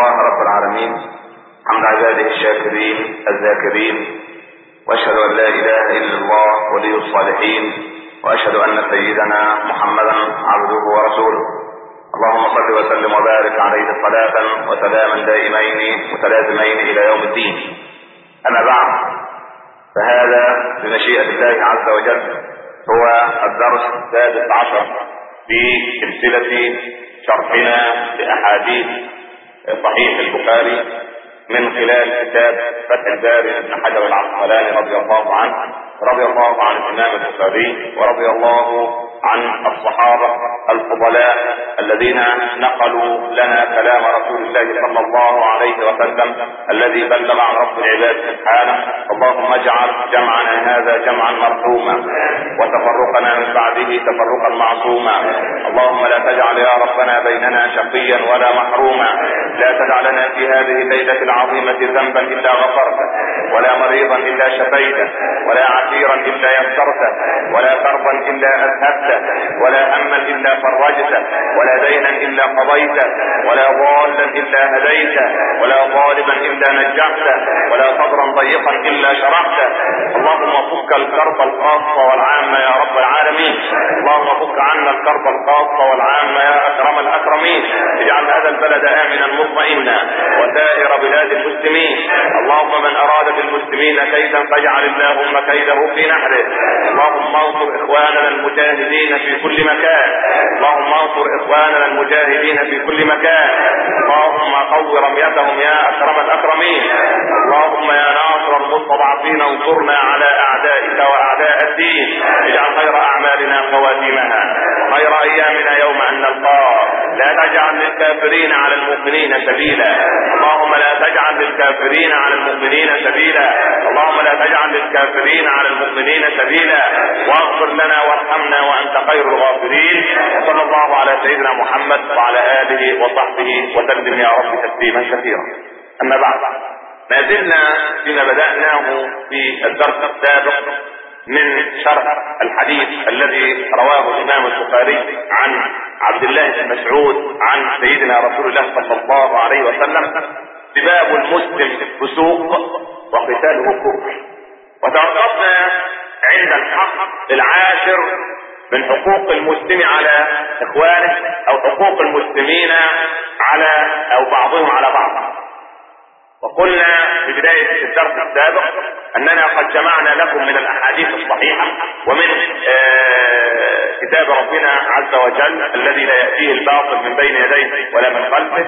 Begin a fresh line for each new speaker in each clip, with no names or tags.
الله رب العالمين حمد عباده الشاكرين الذاكرين واشهد ان لا اله الا الله ولي الصالحين واشهد ان سيدنا محمدا عبده ورسوله اللهم صل وسلم وبارك عليه صلاة وسلاما دائمين متلازمين الى يوم الدين اما بعد فهذا بمشيئة الله عز وجل هو الدرس السادس عشر في سلسلة شرحنا لاحاديث صحيح البخاري من خلال كتاب فتح الباري بن حجر العسقلاني رضي الله عنه رضي الله عن الامام البخاري ورضي الله عن الصحابة الفضلاء الذين نقلوا لنا كلام رسول الله صلى الله عليه وسلم الذي بلغ عن رب العباد سبحانه اللهم اجعل جمعنا هذا جمعا مرحوما وتفرقنا من بعده تفرقا معصوما اللهم لا تجعل يا ربنا بيننا شقيا ولا محروما لا تجعلنا في هذه الليلة العظيمة ذنبا الا غفرته ولا مريضا الا شفيته ولا عسيرا الا يسرته ولا كربا الا اذهبته ولا هما الا فرجته ولا دينا الا قضيته ولا ضالا الا هديته ولا ظالما الا نجحته ولا صدرا ضيقا الا شرحته اللهم فك الكرب الخاص والعام يا رب العالمين اللهم فك عنا الكرب الخاص والعام يا اكرم الاكرمين اجعل هذا البلد امنا مطمئنا وسائر بلاد المسلمين اللهم من اراد بالمسلمين كيدا فاجعل اللهم كيده في نحره اللهم انصر اخواننا المجاهدين المجاهدين في كل مكان اللهم انصر اخواننا المجاهدين في كل مكان اللهم قو رميتهم يا اكرم الاكرمين اللهم يا ناصر المستضعفين انصرنا على اعدائك واعداء الدين اجعل خير اعمالنا خواتيمها وخير ايامنا يوم ان نلقاك لا تجعل للكافرين على المؤمنين سبيلا اللهم لا تجعل للكافرين على المؤمنين سبيلا اللهم لا تجعل للكافرين على المؤمنين سبيلا واغفر لنا وارحمنا وانت خير الغافرين وصلى الله على سيدنا محمد وعلى اله وصحبه وسلم يا رب تسليما كثيرا اما بعد ما زلنا فيما بدأناه في الدرس السابق من شرح الحديث الذي رواه الامام البخاري عن عبد الله بن مسعود عن سيدنا رسول الله صلى الله عليه وسلم سباب المسلم فسوق وقتاله كفر وتوقفنا عند الحق العاشر من حقوق المسلم على اخوانه او حقوق المسلمين على او بعضهم على بعض وقلنا في بداية الدرس السابق اننا قد جمعنا لكم من الاحاديث الصحيحة ومن آه كتاب ربنا عز وجل الذي لا يأتيه الباطل من بين يديه ولا من خلفه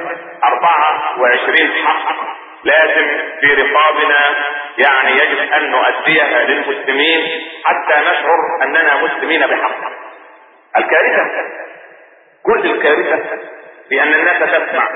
24 حق لازم في رقابنا يعني يجب ان نؤديها للمسلمين حتى نشعر اننا مسلمين بحق الكارثة كل الكارثة في ان الناس تسمع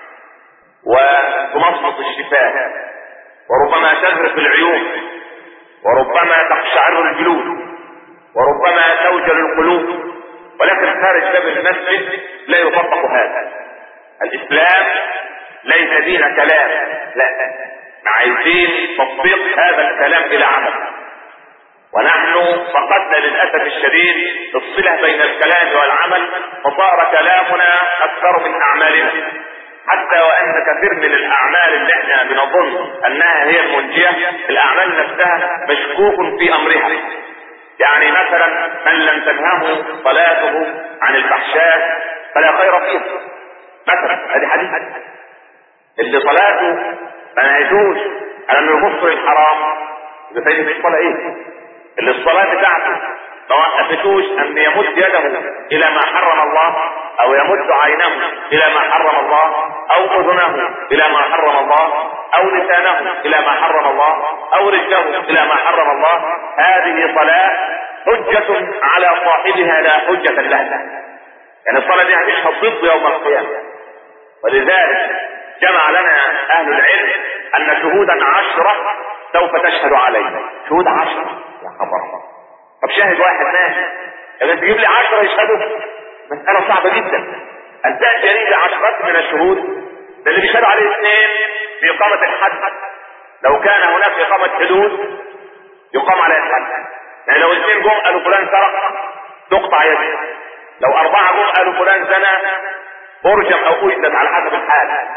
وتمصمص الشفاه وربما تذرف العيون وربما تقشعر الجلود وربما توجل القلوب ولكن خارج باب المسجد لا يطبق هذا الاسلام ليس دين كلام لا عايزين تطبيق هذا الكلام الى عمل ونحن فقدنا للاسف الشديد الصله بين الكلام والعمل فصار كلامنا اكثر من اعمالنا حتى وان كثير من الاعمال اللي احنا بنظن انها هي المنجيه الاعمال نفسها مشكوك في امرها يعني مثلا من لم تنهه صلاته عن الفحشاء فلا خير فيها مثلا هذه حديث اللي صلاته ما نهجوش على انه يبص للحرام اذا فايدة الصلاه ايه اللي الصلاه بتاعته ما وقفتوش ان يمد يده الى ما حرم الله او يمد عينه الى ما حرم الله او اذنه الى ما حرم الله او لسانه الى ما حرم الله او رجله الى ما حرم الله هذه صلاة حجة على صاحبها لا حجة له يعني الصلاة دي هتشهد ضد يوم القيامة ولذلك جمع لنا اهل العلم ان شهودا عشرة سوف تشهد عليه شهود عشرة يا خبر طب شاهد واحد ماشي اذا تجيب لي عشرة يشهدوا مسألة صعبة جدا ان تأتي لي عشرات من الشهود ده اللي بيشهدوا عليه اثنين في اقامة الحد لو كان هناك اقامة حدود يقام عليه الحد يعني لو اثنين جم قالوا فلان سرق تقطع يده لو اربعة جم قالوا فلان زنى ارجم او اجلد على حسب الحال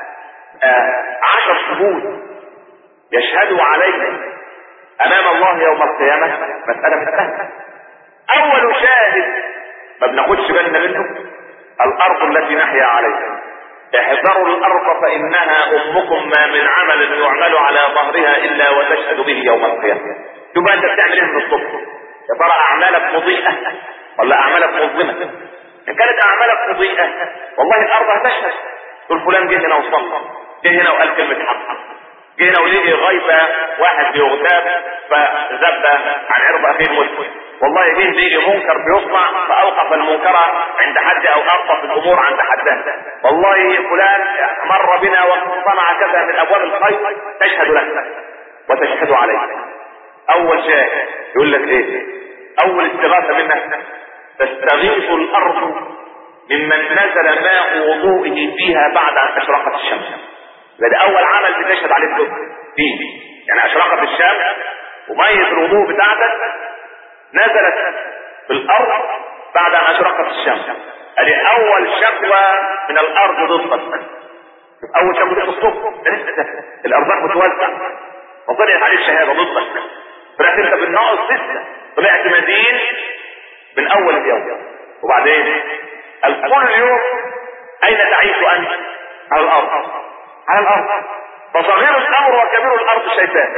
آه عشر شهود يشهدوا علينا امام الله يوم القيامة مسألة مسألة اول شاهد ما بناخدش بالنا منه الارض التي نحيا عليها احذروا الارض فانها امكم ما من عمل يعمل على ظهرها الا وتشهد به يوم القيامة شوف انت بتعمل ايه من الصبح يا ترى اعمالك مضيئة ولا اعمالك مظلمة ان كانت اعمالك مضيئة والله الارض هتشهد تقول فلان جه هنا وصلى جه هنا وقال كلمة حق جه هنا ولقي غيبة واحد بيغتاب فذب عن عرض اخيه المسلم والله مين بيجي منكر بيصنع فاوقف المنكر عند حد او اوقف الامور عند حدها والله فلان مر بنا وصنع كذا من ابواب الخير تشهد لك وتشهد عليك اول شيء يقول لك ايه اول استغاثه منك تستغيث الارض ممن نزل ماء وضوئه فيها بعد ان اشرقت الشمس ده اول عمل بتشهد عليه الدنيا فيه يعني اشرقت الشمس ومية الوضوء بتاعتك نزلت في الارض بعد ان اشرقت الشمس ادي اول شكوى من الارض ضدك اول شكوى ضد الصبح الارزاق بتوزع وطلعت عليه الشهاده ضدك طلعت انت بالناقص لسه طلعت مدين من اول اليوم وبعدين كل يوم اين تعيش انت على الارض على الارض فصغير الامر وكبير الارض شيطان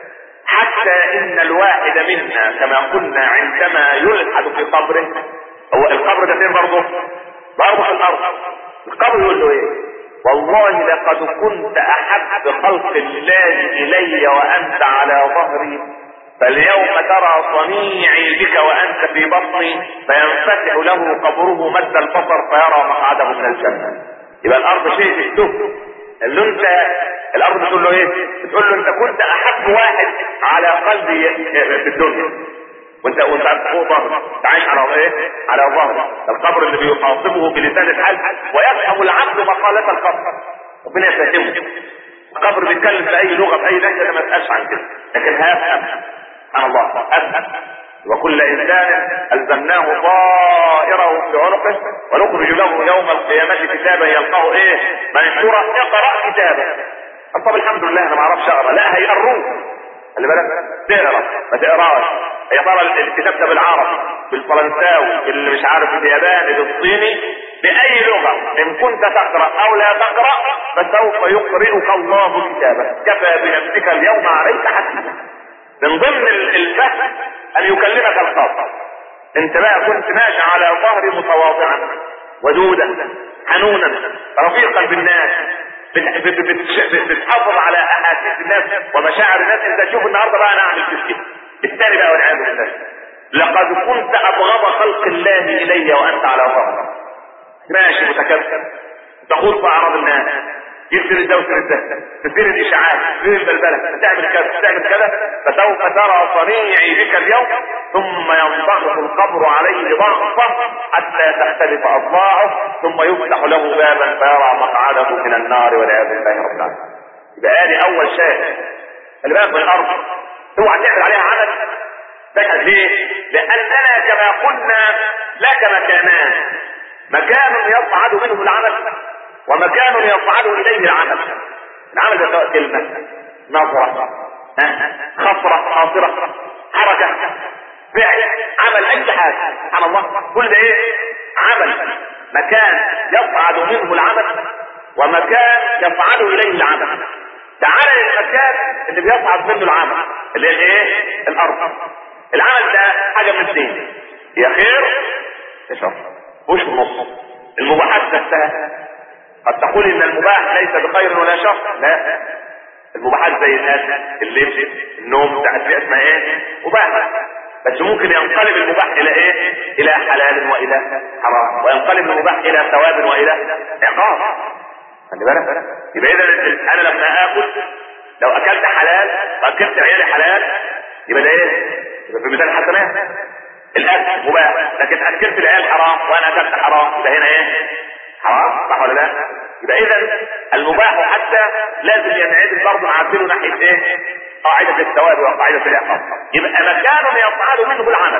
حتى ان الواحد منا كما قلنا عندما يلحد في قبره هو القبر ده فين برضه برضه في الارض القبر يقول له ايه والله لقد كنت احب خلق الله الي وانت على ظهري فاليوم ترى صنيعي بك وانت في بطني فينفتح له قبره مد البصر فيرى مقعده من الجنه يبقى الارض شيء تشتهه اللي انت الارض بتقول له ايه بتقول له انت كنت احب واحد على قلبي في الدنيا وانت وانت فوق ظهري انت عايش على ايه على ظهري القبر اللي بيخاطبه بلسان الحال ويفهم العبد مقالة القبر ربنا يفهمه القبر بيتكلم باي لغه باي لهجه ما تسالش عن كده لكن هفهم سبحان الله افهم وكل انسان الزمناه طائره في عنقه ونخرج له يوم القيامه كتابا يلقاه ايه منشورا اقرا كتابه طب الحمد لله انا ما اعرفش اقرا لا هيقروه خلي بالك تقرا ما تقراش يا ترى الكتاب ده بالعربي بالفرنساوي باللي مش عارف بالياباني بالصيني باي لغه ان كنت تقرا او لا تقرا فسوف يقرئك الله كتابك كفى بنفسك اليوم عليك حسيبا من ضمن الفهم ان يكلمك الخاص انت بقى كنت ماشي على ظهري متواضعا ودودا حنونا رفيقا بالناس بتحافظ على احاسيس الناس ومشاعر الناس انت تشوف النهارده بقى انا اعمل كده الثاني بقى والعياذ بالله لقد كنت ابغض خلق الله الي وانت على ظهري ماشي متكبر تخوض في اعراض الناس يرسل الدوس ده تثير الاشاعات تثير البلبله تعمل كذا تعمل كذا فسوف ترى صنيعي بك اليوم ثم ينضغط القبر عليه ضغطه حتى تختلف اضلاعه ثم يفتح له بابا فيرى مقعده من النار والعياذ بالله رب العالمين يبقى ادي اول شيء خلي بالك من الارض اوعى تعمل عليها عمل تشهد ليه؟ لاننا كما قلنا لك مكانان مكان يصعد منه العمل ومكان يصعد اليه العمل العمل ده سواء كلمه نظره خطره خاطره حركه فعل عمل اي حاجه سبحان الله كل ده ايه عمل مكان يصعد منه العمل ومكان يصعد اليه العمل تعال للمكان اللي بيصعد منه العمل اللي هي ايه الارض العمل ده حاجه من اثنين يا خير يا شر مش النص المباحات نفسها قد تقول ان المباح ليس بخير ولا شر لا المباحات زي الاكل اللبس النوم بتاعت دي اسمها ايه مباح بس ممكن ينقلب المباح الى ايه الى حلال والى حرام وينقلب المباح الى ثواب والى عقاب خلي بالك يبقى اذا انا لما اكل لو اكلت حلال واكلت عيالي حلال يبقى ده ايه يبقى في مثال حسنات الاكل مباح لكن اكلت العيال حرام وانا اكلت حرام يبقى هنا ايه حرام صح ولا لا يبقى اذا المباح حتى لازم ينعدل برضه نعدله ناحيه ايه قاعده الثواب وقاعده العقاب يبقى مكان يصعد منه العمل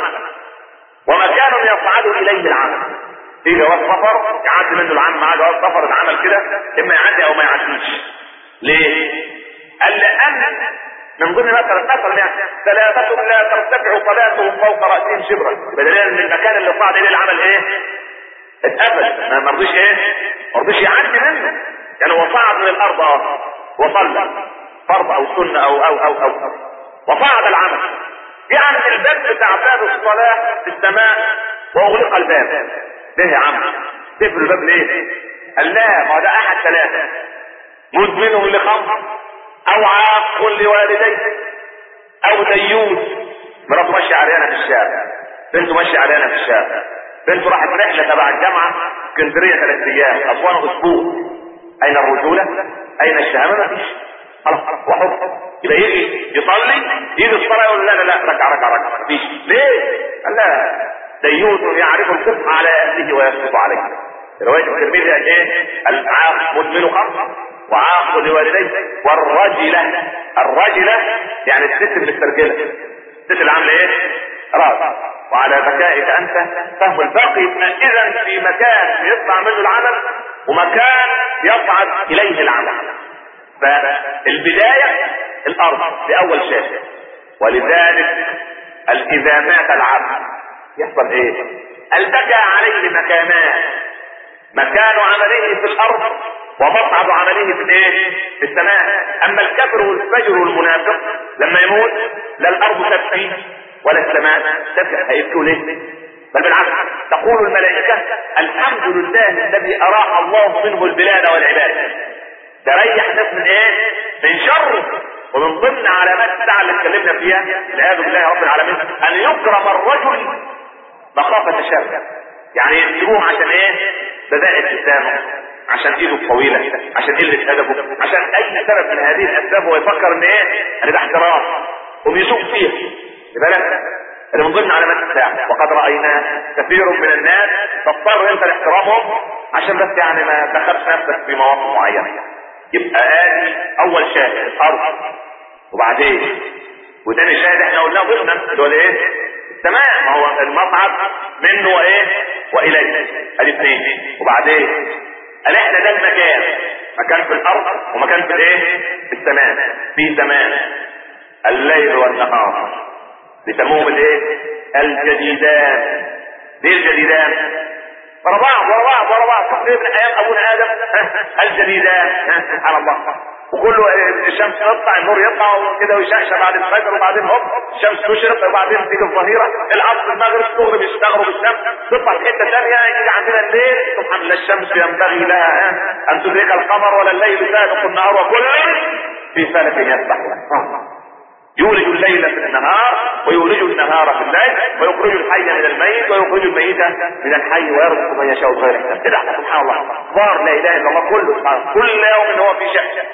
ومكان يصعد اليه العمل في جواز سفر يعدي منه العمل معاه جواز سفر العمل كده اما يعدي او ما يعديش ليه؟ قال لان من ضمن مثلا مثلا يعني ثلاثة لا ترتفع صلاتهم فوق رأسهم شبرا بدليل من المكان اللي صعد اليه العمل ايه؟ اتقفل ما مرضيش ايه؟ ما رضيش يعدي منه يعني هو صعد من الارض اه وصلى فرض او سنة او او او او, أو. وصعد العمل يعني الباب بتاع باب الصلاة في السماء واغلق الباب ليه يا عم تقفل الباب ليه قال لا ما ده احد ثلاثة مدمن لخمر او عاق لوالديه او ديوث مراته ماشية عريانة في الشارع بنته ماشية عريانة في الشارع بنته راحت رحلة تبع الجامعة اسكندرية ثلاث ايام اسوان اسبوع اين الرجولة اين الشهامة ما فيش خلاص وحب يبقى يجي يصلي يجي الصلاة يقول لا لا لا ركع ركع ركع مفيش ليه؟ قال لا ديوث يعرف القطع على اهله ويسقط عليه رواية الترمذي قال ايه؟ العاق مدمن خمر وعاق لوالديه والرجلة الرجلة يعني الست المسترجلة الست اللي عاملة ايه؟ راس وعلى ذكائك انت فهم الباقي اذا في مكان يطلع منه العمل ومكان يصعد اليه العمل فالبداية الارض لاول شيء ولذلك اذا مات العبد يحصل ايه التقى عليه مكانان مكان عمله في الارض ومصعد عمله في الايه في السماء اما الكفر والفجر والمنافق لما يموت لا الارض تبكي ولا السماء تبكي هيبكوا ليه بل بالعكس تقول الملائكة الحمد لله الذي اراح الله منه البلاد والعباد تريح ناس من ايه من شر ومن ضمن علامات الساعة اللي اتكلمنا فيها والعياذ بالله رب العالمين ان يكرم الرجل مخافة الشر يعني يكتبوه عشان ايه بداية لسانه عشان ايده الطويلة عشان قلة ادبه عشان اي سبب من هذه الاسباب هو يفكر ان ايه ان ده احترام وبيسوق فيه بالك اللي من ضمن علامات الساعة وقد رأينا كثير من الناس تضطر انت لاحترامهم عشان بس يعني ما تخافش نفسك في مواقف معينة يبقى ادي اول شاهد الارض وبعدين وتاني شاهد احنا قلناه ضمنا اللي هو الايه السماء ما هو المصعد منه وايه واليه ادي اثنين وبعدين قال احنا ده المكان مكان في الارض ومكان في الايه في السماء في سماء الليل والنهار بيسموهم الايه الجديدان ليه الجديدان ورا بعض ورا بعض ورا بعض تقريبا من ايام ابونا ادم الجديدان سبحان الله وكله الشمس تطلع النور يطلع وكده ويشعشع بعد الفجر وبعدين هوب الشمس تشرق وبعدين تيجي الظهيره العصر المغرب تغرب تغرب الشمس تطلع في حته ثانيه يجي عندنا الليل سبحان الله الشمس ينبغي لها ان تدرك القمر ولا الليل سابق النهار وكل في فلك يسبح يولج الليل في النهار ويولج النهار في الليل ويخرج الحي من الميت ويخرج الميت من الحي ويرزق من يشاء بغير حساب كده سبحان الله اخبار لا اله الا الله كله سبحان كل يوم هو في شأن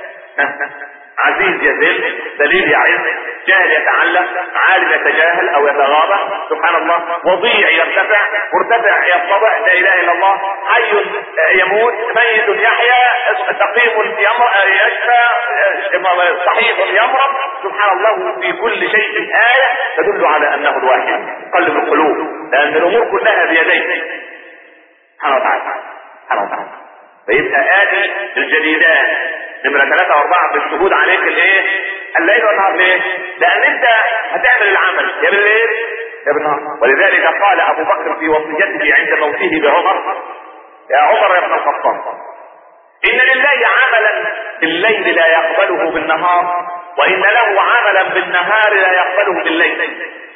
عزيز يذل دليل يعز جاهل يتعلم عالم يتجاهل او يتغاضى سبحان الله وضيع يرتفع مرتفع يتضع لا اله الا الله حي يموت ميت يحيا سقيم يشفى صحيح يمرض سبحان الله في كل شيء آية تدل على انه الواحد قلب القلوب لان الامور كلها بيديه سبحانه وتعالى سبحانه وتعالى فيبقى آتي الجديدات نمرة ثلاثة واربعة بالشهود عليك الايه الليل والنهار ليه لان انت هتعمل العمل يا بالليل يا بالنهار ولذلك قال ابو بكر في وصيته عند موته بعمر يا عمر يا ابن الخطاب ان لله عملا بالليل لا يقبله بالنهار وان له عملا بالنهار لا يقبله بالليل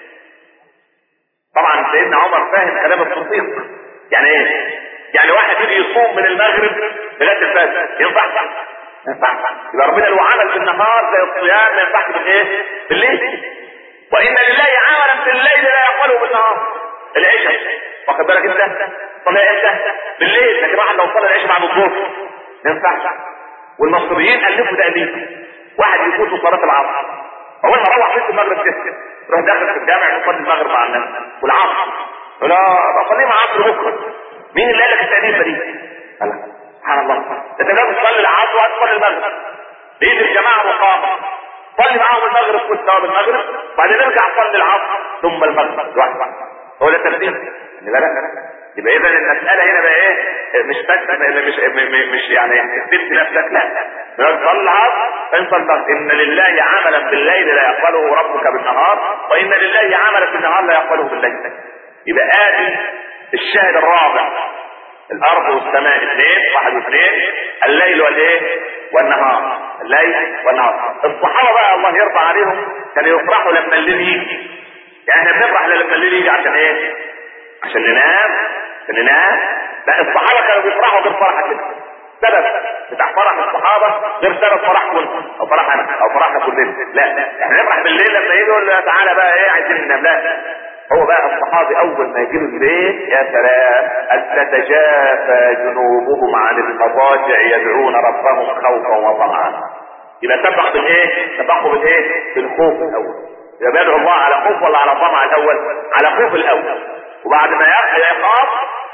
طبعا سيدنا عمر فاهم كلام التصديق يعني ايه يعني واحد يجي يصوم من المغرب لغايه الفجر ينفع ينفع يبقى ربنا له عمل في النهار زي الصيام ما ينفعش بالايه بالليل وان لله عملا في الليل لا يقبله بالنهار العشاء واخد بالك انت صلاه امتى بالليل لكن واحد لو صلى العشاء بعد الظهر ما ينفعش والمصريين الفوا تاليف واحد يفوت صلاه العصر اول ما روح بيت المغرب كده يروح داخل في الجامع يصلي المغرب مع الناس والعصر لا بصلي مع العصر بكره مين اللي قال لك التأليفة دي؟ سبحان الله انت لازم تصلي العصر وتصلي المغرب بيجي الجماعة مقامة صلي معاهم المغرب كنت ثواب المغرب بعدين نرجع نصلي العصر ثم المغرب لوحده هو ده الترتيب لا لا يبقى اذا المساله هنا بقى ايه مش بس مش مش يعني سبت نفسك لا طلع ان صدقت ان لله عملا بالليل لا يقبله ربك بالنهار وان لله عملا في النهار لا يقبله بالليل يبقى ادي الشاهد الرابع الارض والسماء اثنين واحد واثنين الليل والايه والنهار الليل والنهار الصحابه بقى الله يرضى عليهم كانوا يفرحوا لما الليل يجي يعني احنا بنفرح لما الليل يجي عشان ايه عشان ننام عشان ننام لا الصحابه كانوا بيفرحوا غير فرحك كده سبب بتاع فرح الصحابه غير سبب فرحكم او فرح انا او فرحنا كلنا لا احنا نفرح بالليل لما يجوا تعالى بقى ايه عايزين ننام لا هو بقى الصحابي اول ما يجي له البيت يا سلام ان تتجافى جنوبهم عن المضاجع يدعون ربهم خوفا وطمعا يبقى سبق بالايه؟ سبقوا بالايه؟ بالخوف الاول يبقى بيدعو الله على خوف ولا على طمع الاول؟ على خوف الاول وبعد ما يخاف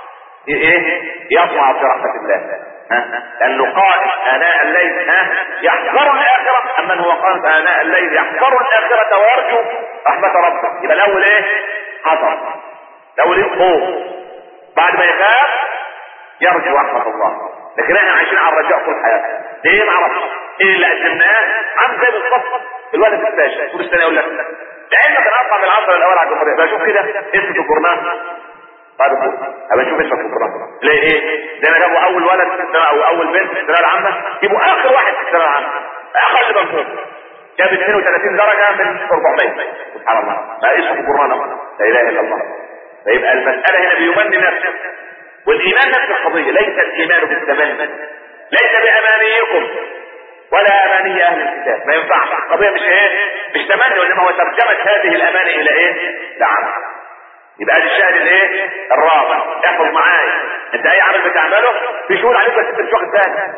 ايه؟ يطمع في رحمه الله لانه قائم اناء الليل ها يحذر الاخره اما هو قائم اناء الليل يحذر الاخره ويرجو رحمه ربه يبقى الاول ايه؟ حذر الاول ايه؟ خوف بعد ما يخاف يرجو رحمه الله لكن احنا عايشين على الرجاء طول حياتنا ليه ما اعرفش ايه اللي قدمناه عم زي بالظبط الولد الباشا كل سنه يقول لك لعلمك انا اطلع من العصر الاول على الجمهوريه بشوف كده اسم الجورنال بعد ابقى اشوف اسمك في القران ليه ايه زي ما جابوا اول ولد في الثانويه او اول بنت في الثانويه العامه يبقوا اخر واحد في الثانويه العامه اقل مجموع جاب 32 درجه من 400 سبحان الله ما اسمه في القران لا اله الا الله فيبقى المساله هنا بيمني نفسه والايمان نفس القضيه ليس الايمان بالتمني ليس بامانيكم ولا اماني اهل الكتاب ما ينفعش القضيه مش ايه مش تمني وانما هو ترجمه هذه الاماني الى ايه لعمل يبقى ادي الشاهد الايه الرابع احفظ معايا انت اي عمل بتعمله في شهور عليك بس انت مش واخد بالك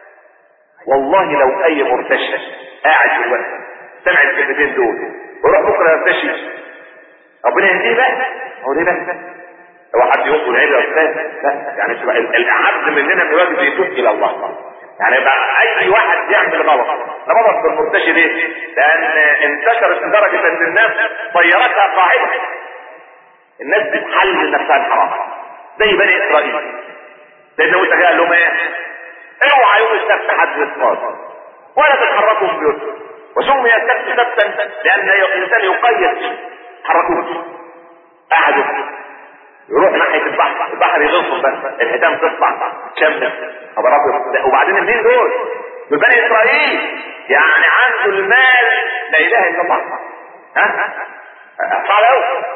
والله لو اي مرتشي قاعد في الوقت سمع الكلمتين دول ويروح بكره يرتشي ربنا يهديه بقى هو ليه بقى هو حد يقول عيب يا استاذ لا يعني شوف الاعز مننا من واجب يتوب الى الله يعني بقى اي واحد يعمل غلط غلط في المرتشي ليه؟ لان انتشرت لدرجه ان الناس طيرتها قاعده الناس بتحلل نفسها الحرام زي بني اسرائيل لان موسى قال لهم ايه اوعى يوم السبت حد يصطاد ولا تتحركوا من بيوتكم وسمي السبت سبتا لان الانسان يقيد فيه حركوه قعدوا يروح ناحيه البحر البحر يغصب بس الحيتان تطلع تشمس خبرات وبعدين مين دول؟ دول بني اسرائيل يعني عنده المال لا اله الا الله ها صعب قوي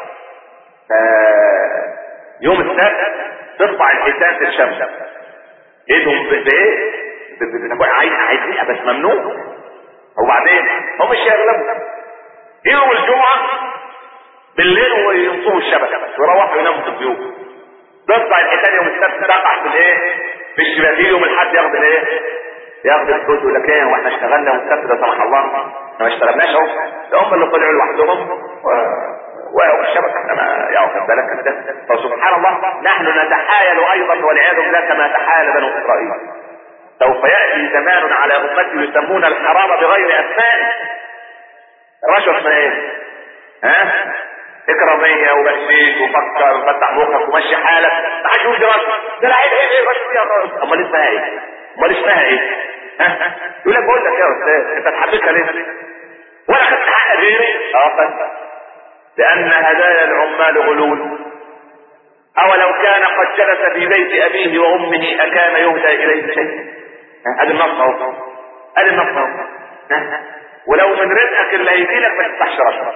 يوم السبت تطلع الحيتان في الشمس ايدهم بايه؟ عايز عايزينها بس ممنوع وبعدين هم مش هيغلبوا يوم الجمعه بالليل وينصبوا الشبكه ويروحوا يناموا في البيوت تطلع الحيتان يوم السبت تقع في الايه؟ في الشبابيك يوم الاحد ياخد الايه؟ ياخد الفلوس يقول لك ايه واحنا اشتغلنا والسبت ده سمح الله احنا ما اشتغلناش اهو ده هم اللي طلعوا لوحدهم وقعوا في الشبكه احنا ما يا واخد بالك كده فسبحان الله نحن نتحايل ايضا والعياذ بالله كما تحايل بنو اسرائيل سوف ياتي زمان على امتي يسمون الحرام بغير اسماء الرشوه اسمها ايه؟ ها؟ اكراميه وبشيش وفكر وفتح مخك ومشي حالك ما حدش يقول دراسه ده العيب ايه ايه رشوه يا راجل امال اسمها ايه؟ امال اسمها ايه؟ ها؟ يقول لك بقول لك يا استاذ انت اتحبيتها ليه؟ ولا خدت حق غيري؟ اه خدت لأن هدايا العمال غلول أولو كان قد جلس في بيت أبيه وأمه أكان يهدى إليه شيء هذا النص أهو هذا النص أهو ولو من رزقك اللي هيجي لك ما تفتحش رشرة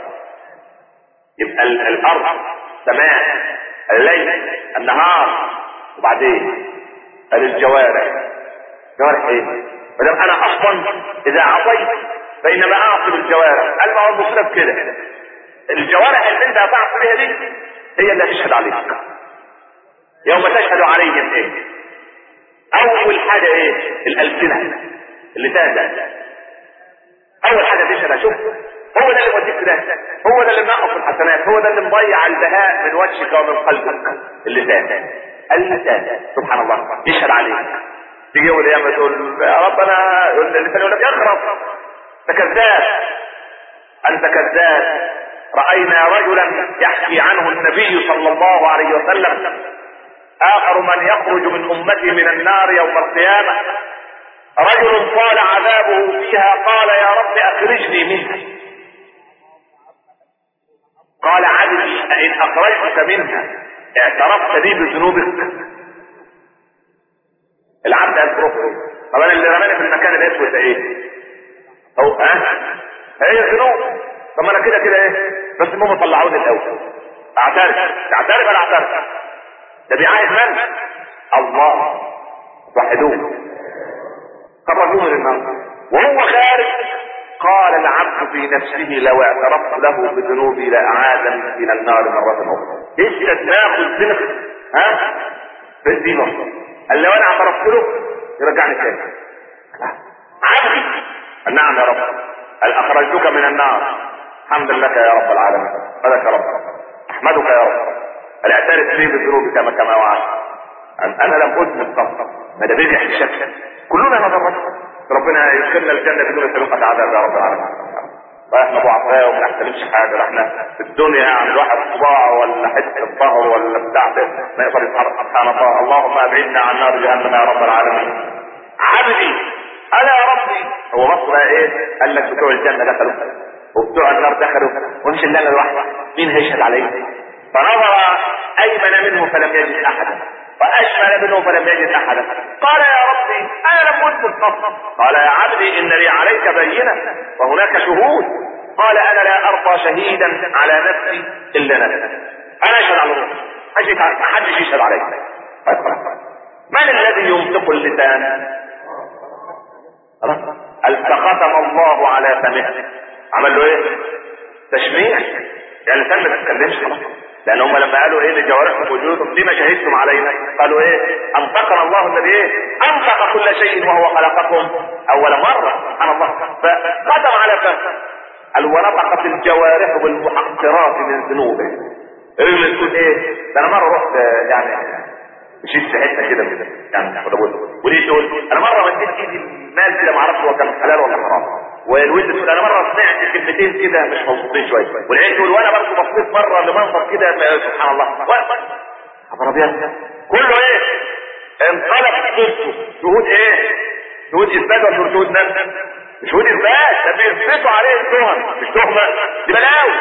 يبقى الأرض سماء الليل النهار وبعدين قال الجوارح جوارح ايه؟ ما دام انا اصلا اذا عصيت فانما اعصي بالجوارح قال ما هو المصيبه كده الجوارح اللي انت هتعصي بيها دي هي اللي هتشهد عليك يوم تشهد عليهم ايه اول حاجه ايه الالسنه اللي تهدى اول حاجه تشهد شوف هو ده اللي موديك ده هو ده اللي منقص الحسنات هو ده اللي مضيع البهاء من وجهك ومن قلبك اللسان اللسان سبحان الله يشهد عليك تيجي يوم القيامه تقول يا رب انا اللسان يقول لك اخرب انت كذاب انت كذاب رأينا رجلا يحكي عنه النبي صلى الله عليه وسلم اخر من يخرج من امتي من النار يوم القيامة رجل طال عذابه فيها قال يا رب اخرجني منها قال عبدي أئن أخرجتك منها اعترفت لي بذنوبك العبد أذكره طب اللي رماني في المكان الأسود ده إيه؟ أو ها؟ هي ذنوب طب أنا كده كده إيه؟ بس المهم طلعوني الأول أعترف تعترف ولا أعترف؟ ده بيعايز من؟ الله وحدوه خرجوه من النار وهو خارج قال العبد في نفسه لو اعترفت له بذنوبي لاعادني من النار مرة اخرى ايش تاخذ سنخ ها بالدينه قال لو انا اعترفت له يرجعني تاني عبدي نعم يا رب قال اخرجتك من النار الحمد لله يا رب العالمين ماذا يا رب احمدك يا رب قال اعترف لي بذنوبي كما كما وعدت انا لم اذنب قط ما ده بيدي الشك كلنا نظرنا ربنا يدخلنا الجنة بدون سابقة عذاب يا رب العالمين فاحنا ضعفاء وما نحترمش حاجة احنا في الدنيا يعني الواحد صباع ولا حتة الظهر ولا بتاع ما يقدر يتحرك سبحان الله اللهم ابعدنا عن نار جهنم يا رب العالمين عبدي انا يا ربي هو مصر ايه قال لك بتوع الجنة دخلوا وبتوع النار دخلوا ومش اللي انا لوحدي مين هيشهد عليه فنظر ايمن منه فلم يجد احدا واشمل منه فلم يجد احدا قال يا ربي انا لم اذكر القصر قال يا عبدي ان لي عليك بينه وهناك شهود قال انا لا ارضى شهيدا على نفسي الا نفسي انا اشهد على روحي ما حدش يشهد عليك من الذي ينطق اللسان التختم الله على فمه عمل له ايه تشميع يعني اللسان ما تتكلمش خلاص لان هم لما قالوا ايه لجوارحكم وجودكم لما شهدتم علينا قالوا ايه انطقنا الله الذي ايه انطق كل شيء وهو خلقكم اول مره سبحان الله فقدم على فهم قال ونطقت الجوارح بالمحقرات من ذنوبه اللي تقول ايه ده انا مره رحت يعني مشيت في حته كده يعني كنت بقول وليه تقول انا مره مديت ايدي المال كده ما اعرفش هو كان حلال ولا حرام والولد تقول انا مره سمعت كلمتين كده مش مظبوطين شويه والعين تقول وانا برضه بصيت مره لمنظر كده سبحان الله خبر ابيض كله ايه انطلق ضده شهود ايه شهود اثبات ولا شهود نفس شهود اثبات ده بيثبتوا عليه التهم مش تهمه دي بلاوي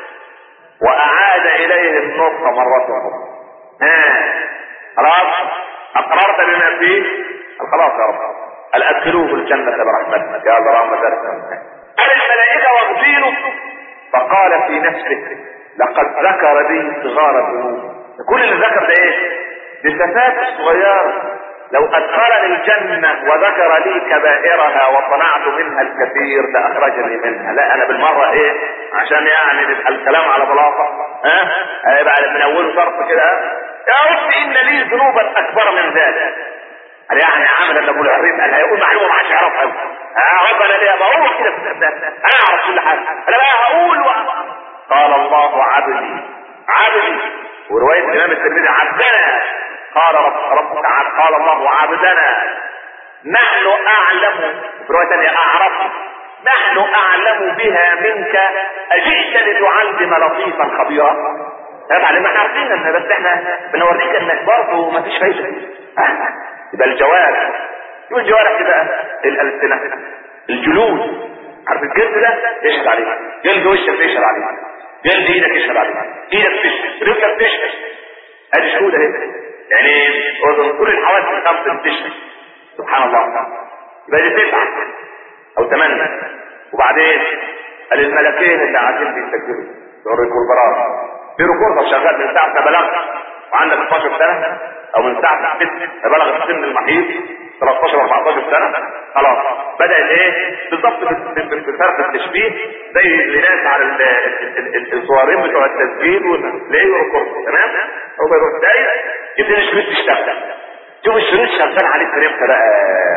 واعاد اليه النطق مره اخرى ها خلاص اقررت بما فيه خلاص يا رب قال ادخلوه الجنة برحمتك يا الله قال الملائكة واغفينه فقال في نفسه لقد ذكر لي صغار الذنوب كل اللي ذكر ده ايه بالتفات الصغيرة لو ادخلني الجنة وذكر لي كبائرها وصنعت منها الكثير لاخرجني منها لا انا بالمرة ايه عشان يعني نبقى الكلام على بلاطة ها هيبقى من اوله طرف كده يا رب ان لي ذنوبا اكبر من ذلك قال يعني عمل ابو العريف قال هيقول معلومه ما حدش يعرفها ها ربنا ليه بقول كده في الاسباب انا اعرف كل حاجه انا بقى هقول و... قال الله عبدي عبدي وروايه الامام الترمذي عبدنا قال رب ربك عبد قال الله عبدنا نحن اعلم في روايه ثانيه اعرف نحن اعلم بها منك اجئت لتعلم لطيفا خبيرا طبعا ما احنا عارفين بس احنا بنوريك انك برضه ما فيش فايده يبقى الجوارح شو الجوارح كده الالسنه الجلود عارف الجلد ده يشهد عليه جلد وشك يشهد عليه جلد ايدك يشهد عليه ايدك تشهد رجلك تشهد ادي شهود اهي يعني كل الحواس الخمسه بتشهد سبحان الله يبقى دي تسعه او ثمانيه وبعدين قال الملكين اللي قاعدين بيسجلوا الريكوردرات في ريكوردر شغال من ساعه ما بلغت وعندك 12 سنه او من ساعه ما بلغ السن المحيط 13 14 سنه خلاص بدات ايه بالظبط بفرق التشبيه زي الناس على الصورين بتوع التسجيل وتلاقيه ريكورد تمام هو بيروح داير يبتدي الشريط يشتغل شوف الشريط شغال عليك من امتى بقى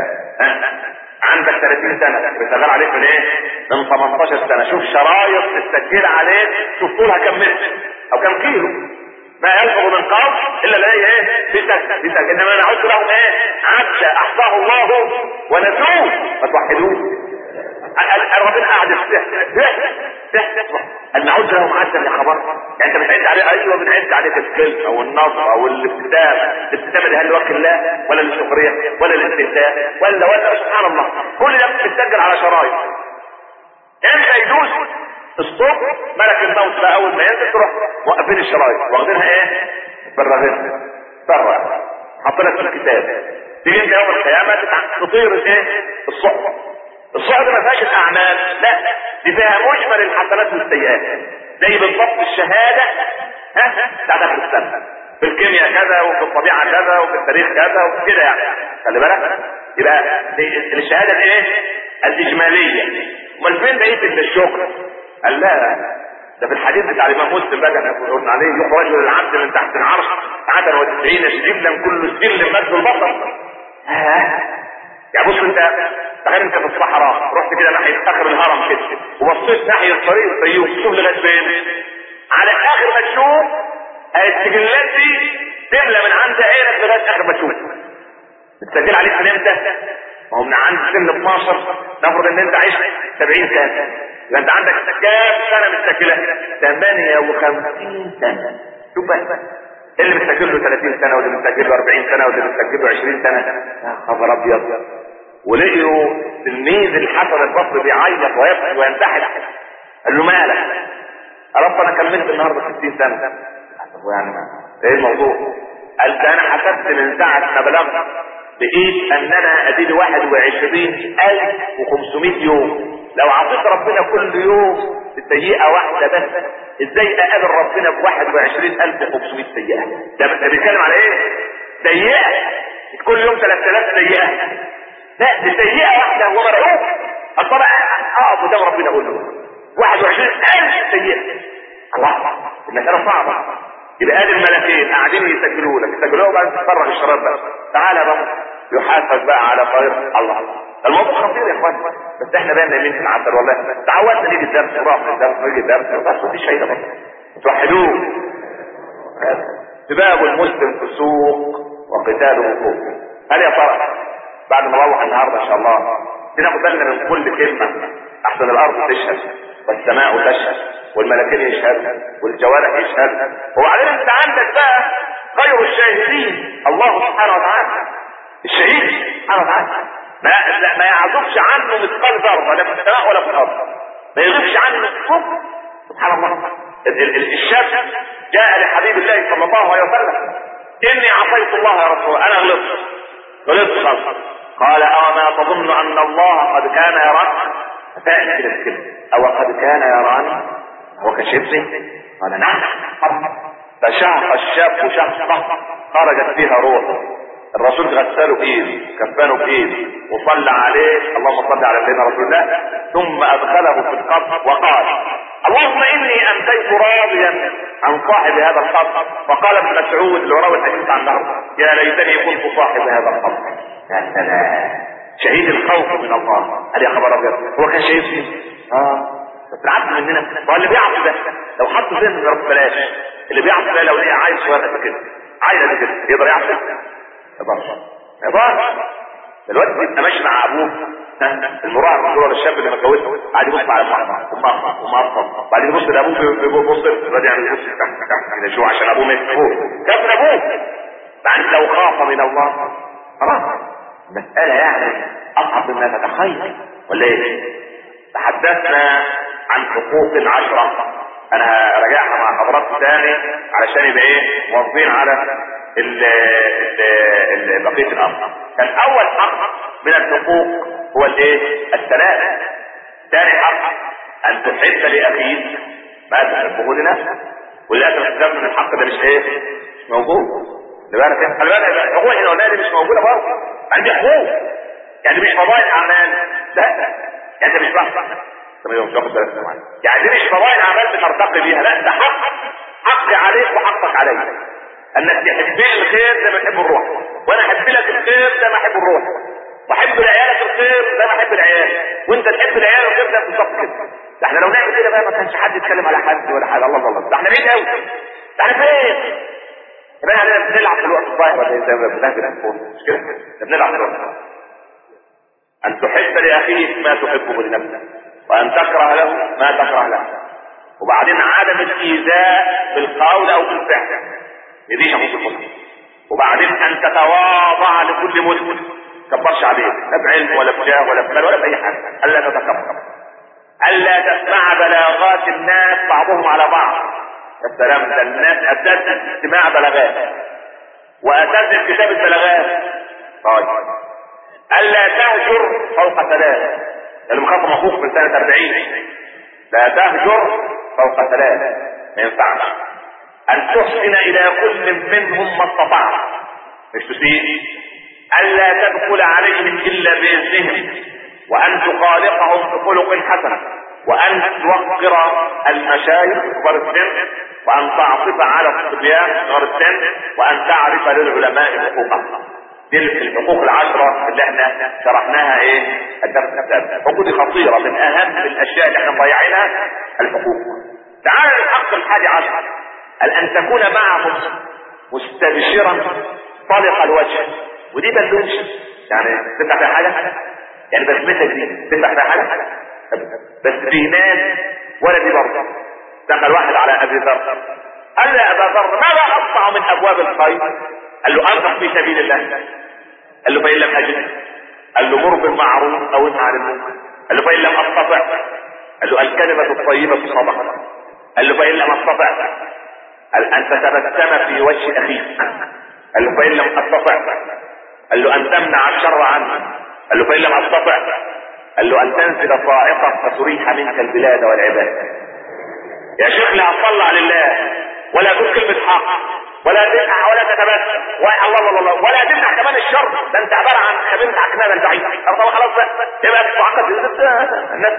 عندك 30 سنة بتشغل عليك من ايه؟ من 18 سنة شوف شرايط تسجل عليك شوف طولها كم متر او كم كيلو ما يلفظ من قول الا لديه ايه في سكت في سكت انما نعد لهم ايه عد احصاه الله ونسوه ما توحدوه
ربنا قاعد قال نعود له معدل يا خبر يعني انت بتعد عليه ايوه بنعد عليك الكلمه والنظره والابتداء الابتداء ده هل وكل الله ولا للسخريه ولا للاستهزاء ولا ولا سبحان الله كل ده بتسجل على شرايط امتى يدوس الصبح ملك الموت بقى اول ما ينزل تروح موقفين الشرايط واخدينها ايه بالرغم بره حاطينها في الكتاب تيجي انت يوم القيامه تطير الايه الصحبه الصحبه ما فيهاش الاعمال لا دي فيها مجمل الحسنات والسيئات زي بالضبط الشهاده ها بتاعت اخر السنه في الكيمياء كذا وفي الطبيعه كذا وفي التاريخ كذا وفي كده يعني خلي بالك يبقى الشهاده الايه الاجماليه امال فين بقيه الشغل قال لا ده في الحديث بتاع الامام مسلم بقى احنا قلنا عليه يخرج العبد من تحت العرش عدد وتسعين سجلا كل سجل مد البصر ها يعني بص انت تخيل انت في الصحراء رحت كده ناحيه اخر الهرم كده وبصيت ناحيه طريق الفيوم شوف لغايه فين على اخر ما تشوف السجلات دي تملى من عند عينك لغايه اخر ما تشوف بتسجل عليك من امتى؟ ما هو من عند سن 12 نفرض ان انت عشت 70 سنه يبقى انت عندك كام سنه متسجله 58 سنه شوف بقى اللي متسجل له 30 سنه واللي متسجل له 40 سنه واللي متسجل له 20 سنه يا خبر ابيض ولقيوا تلميذ الحسن البصري بيعيط ويبكي وينتحر قال له مالك؟ يا رب انا كملت النهارده 60 سنه طب يعني ايه الموضوع؟ قال ده انا حسبت من ساعه ما بلغت لقيت اننا اديني 21500 يوم لو عطيت ربنا كل يوم بسيئة واحدة بس ازاي اقابل ربنا ب 21500 سيئة ده ده بيتكلم على ايه سيئة كل يوم 3000 سيئة لا دي سيئة واحدة هو مرعوب طبعا اقف قدام ربنا اقول له 21000 سيئة الله المسألة صعبة يبقى قال الملكين قاعدين يسجلوا لك يسجلوه بعد تتفرغ الشراب بقى تعالى بقى يحاسب بقى على طريق الله الموضوع خطير يا اخوان بس احنا بقى نايمين في العسل والله تعودنا نيجي الدرس ونروح الدرس ونيجي الدرس بس مفيش فايده بقى توحدوه سباب المسلم فسوق وقتاله كفر هل يا ترى بعد ما نروح النهارده ان شاء الله بناخد بالنا من كل كلمه احسن الارض تشهد والسماء تشهد والملكين يشهد والجوارح يشهد وبعدين انت عندك بقى غير الشاهدين الله سبحانه وتعالى الشهيد سبحانه وتعالى ما ما يعزفش عنه مثقال ذره لا في السماء ولا في الارض ما يغيبش عنه مثقال سبحان الله الشاب جاء لحبيب الله صلى الله عليه وسلم اني عصيت الله يا رسول الله انا غلطت غلطت خالص قال اما تظن ان الله قد كان يراك فاهم كده الكلمه او قد كان يراني هو كشفني قال نعم فشهق الشاب شهقه خرجت فيها روح الرسول غسله بايده كفنه بايده وصلى عليه اللهم صل على سيدنا رسول الله ثم ادخله في القبر وقال اللهم اني امسيت راضيا عن صاحب هذا القبر وقال ابن مسعود اللي روى الحديث عن نهر يا ليتني كنت صاحب هذا القبر يا سلام شهيد الخوف من الله قال يا خبر ابيض هو كان شهيد فيه اه بس العبد مننا هو اللي بيعصي ده لو حط ذهن رب بلاش اللي بيعصي ده لو ليه عايز صغير كده عايز كده يقدر يعصي يقدرش يقدرش الواد بيبقى ماشي مع ابوه المراهق الصغير الشاب اللي متجوزه قاعد يبص على امه امه امه بعدين يبص لابوه بيبص الواد يعني يبص كده شو عشان ابوه ما يشوفوه كفر ابوه بعد لو خاف من الله خلاص مسألة يعني أصعب مما تتخيل ولا إيه؟ تحدثنا عن حقوق عشرة أنا راجعها مع حضراتكم تاني علشان يبقى إيه؟ موظفين على ال ال بقية الأمر. كان أول حق من الحقوق هو الإيه؟ السلام. ثاني حق أن تحب لأخيك ما تحبه لنفسك. وللأسف الكلام من الحق ده مش إيه؟ مش موجود. خلي بالك خلي بالك الحقوق هنا ولا مش موجودة برضه. عندي حقوق. يعني مش فضائل أعمال لا يعني أنت مش بحث مش واخد بالك يعني دي مش فضائل اعمال بترتقي بيها لا ده حق حقي عليك وحقك عليا انك تحب لي الخير زي ما تحب الروح وانا احب لك الخير زي ما احب الروح واحب لعيالك الخير زي ما احب العيال وانت تحب العيال الخير زي بالظبط كده ده احنا لو نعمل كده بقى ما كانش حد يتكلم على حد ولا حاجه الله الله ده احنا بعيد قوي ده احنا فين يبقى احنا بنلعب في الوقت الضايع ولا ايه زي ما بنهدي الفون مش كده بنلعب في الوقت ان تحب لاخيك ما تحبه لنفسك وان تكره له ما تكره له وبعدين عدم الايذاء بالقول او بالفعل دي حقوق المسلم وبعدين ان تتواضع لكل مسلم تكبرش عليه لا بعلم ولا بجاه ولا بمال ولا باي حاجه الا تتكبر الا تسمع بلاغات الناس بعضهم على بعض السلام ده الناس اساس استماع بلاغات واساس كتاب البلاغات طيب الا تهجر فوق ثلاث المخاطب اخوك من سنه 40 لا تهجر فوق ثلاث ما ينفعش ان تحسن الى كل منهم ما استطعت مش تسيء الا تدخل عليهم الا باذنهم وان تخالقهم بخلق حسن وان توقر المشايخ كبار السن وان تعطف على الصبيان صغار السن وان تعرف للعلماء حقوقهم دي الحقوق العشرة اللي احنا شرحناها ايه الدرس السابق الحقوق دي خطيرة من اهم الاشياء اللي احنا مضيعينها الحقوق تعال الحق الحادي عشر قال ان تكون معهم مستبشرا طلق الوجه ودي بلوش يعني تدفع فيها حاجة يعني بسمتك دي تدفع فيها حاجة بس في ناس ولا دي برضه دخل واحد على ابي ذر قال له يا ابا ذر ماذا اقطع من ابواب الخير قال له انفق في سبيل الله قال له فان لم اجد قال له مر بالمعروف او انهى عن المنكر قال له فان لم استطع قال له الكلمه الطيبه صدقه قال له فان لم استطع قال ان تتبسم في وجه اخيك قال له فان لم استطع قال له ان تمنع الشر عنه قال له فان لم استطع قال له ان تنزل صاعقه فتريح منك البلاد والعباد يا شيخ لا اطلع لله ولا تقول كلمه حق ولا تدفع ولا تتبسم الله الله الله ولا تمنع كمان الشر ده انت عباره عن خبير عكنانه البعيد طب خلاص بقى يبقى تعقد الناس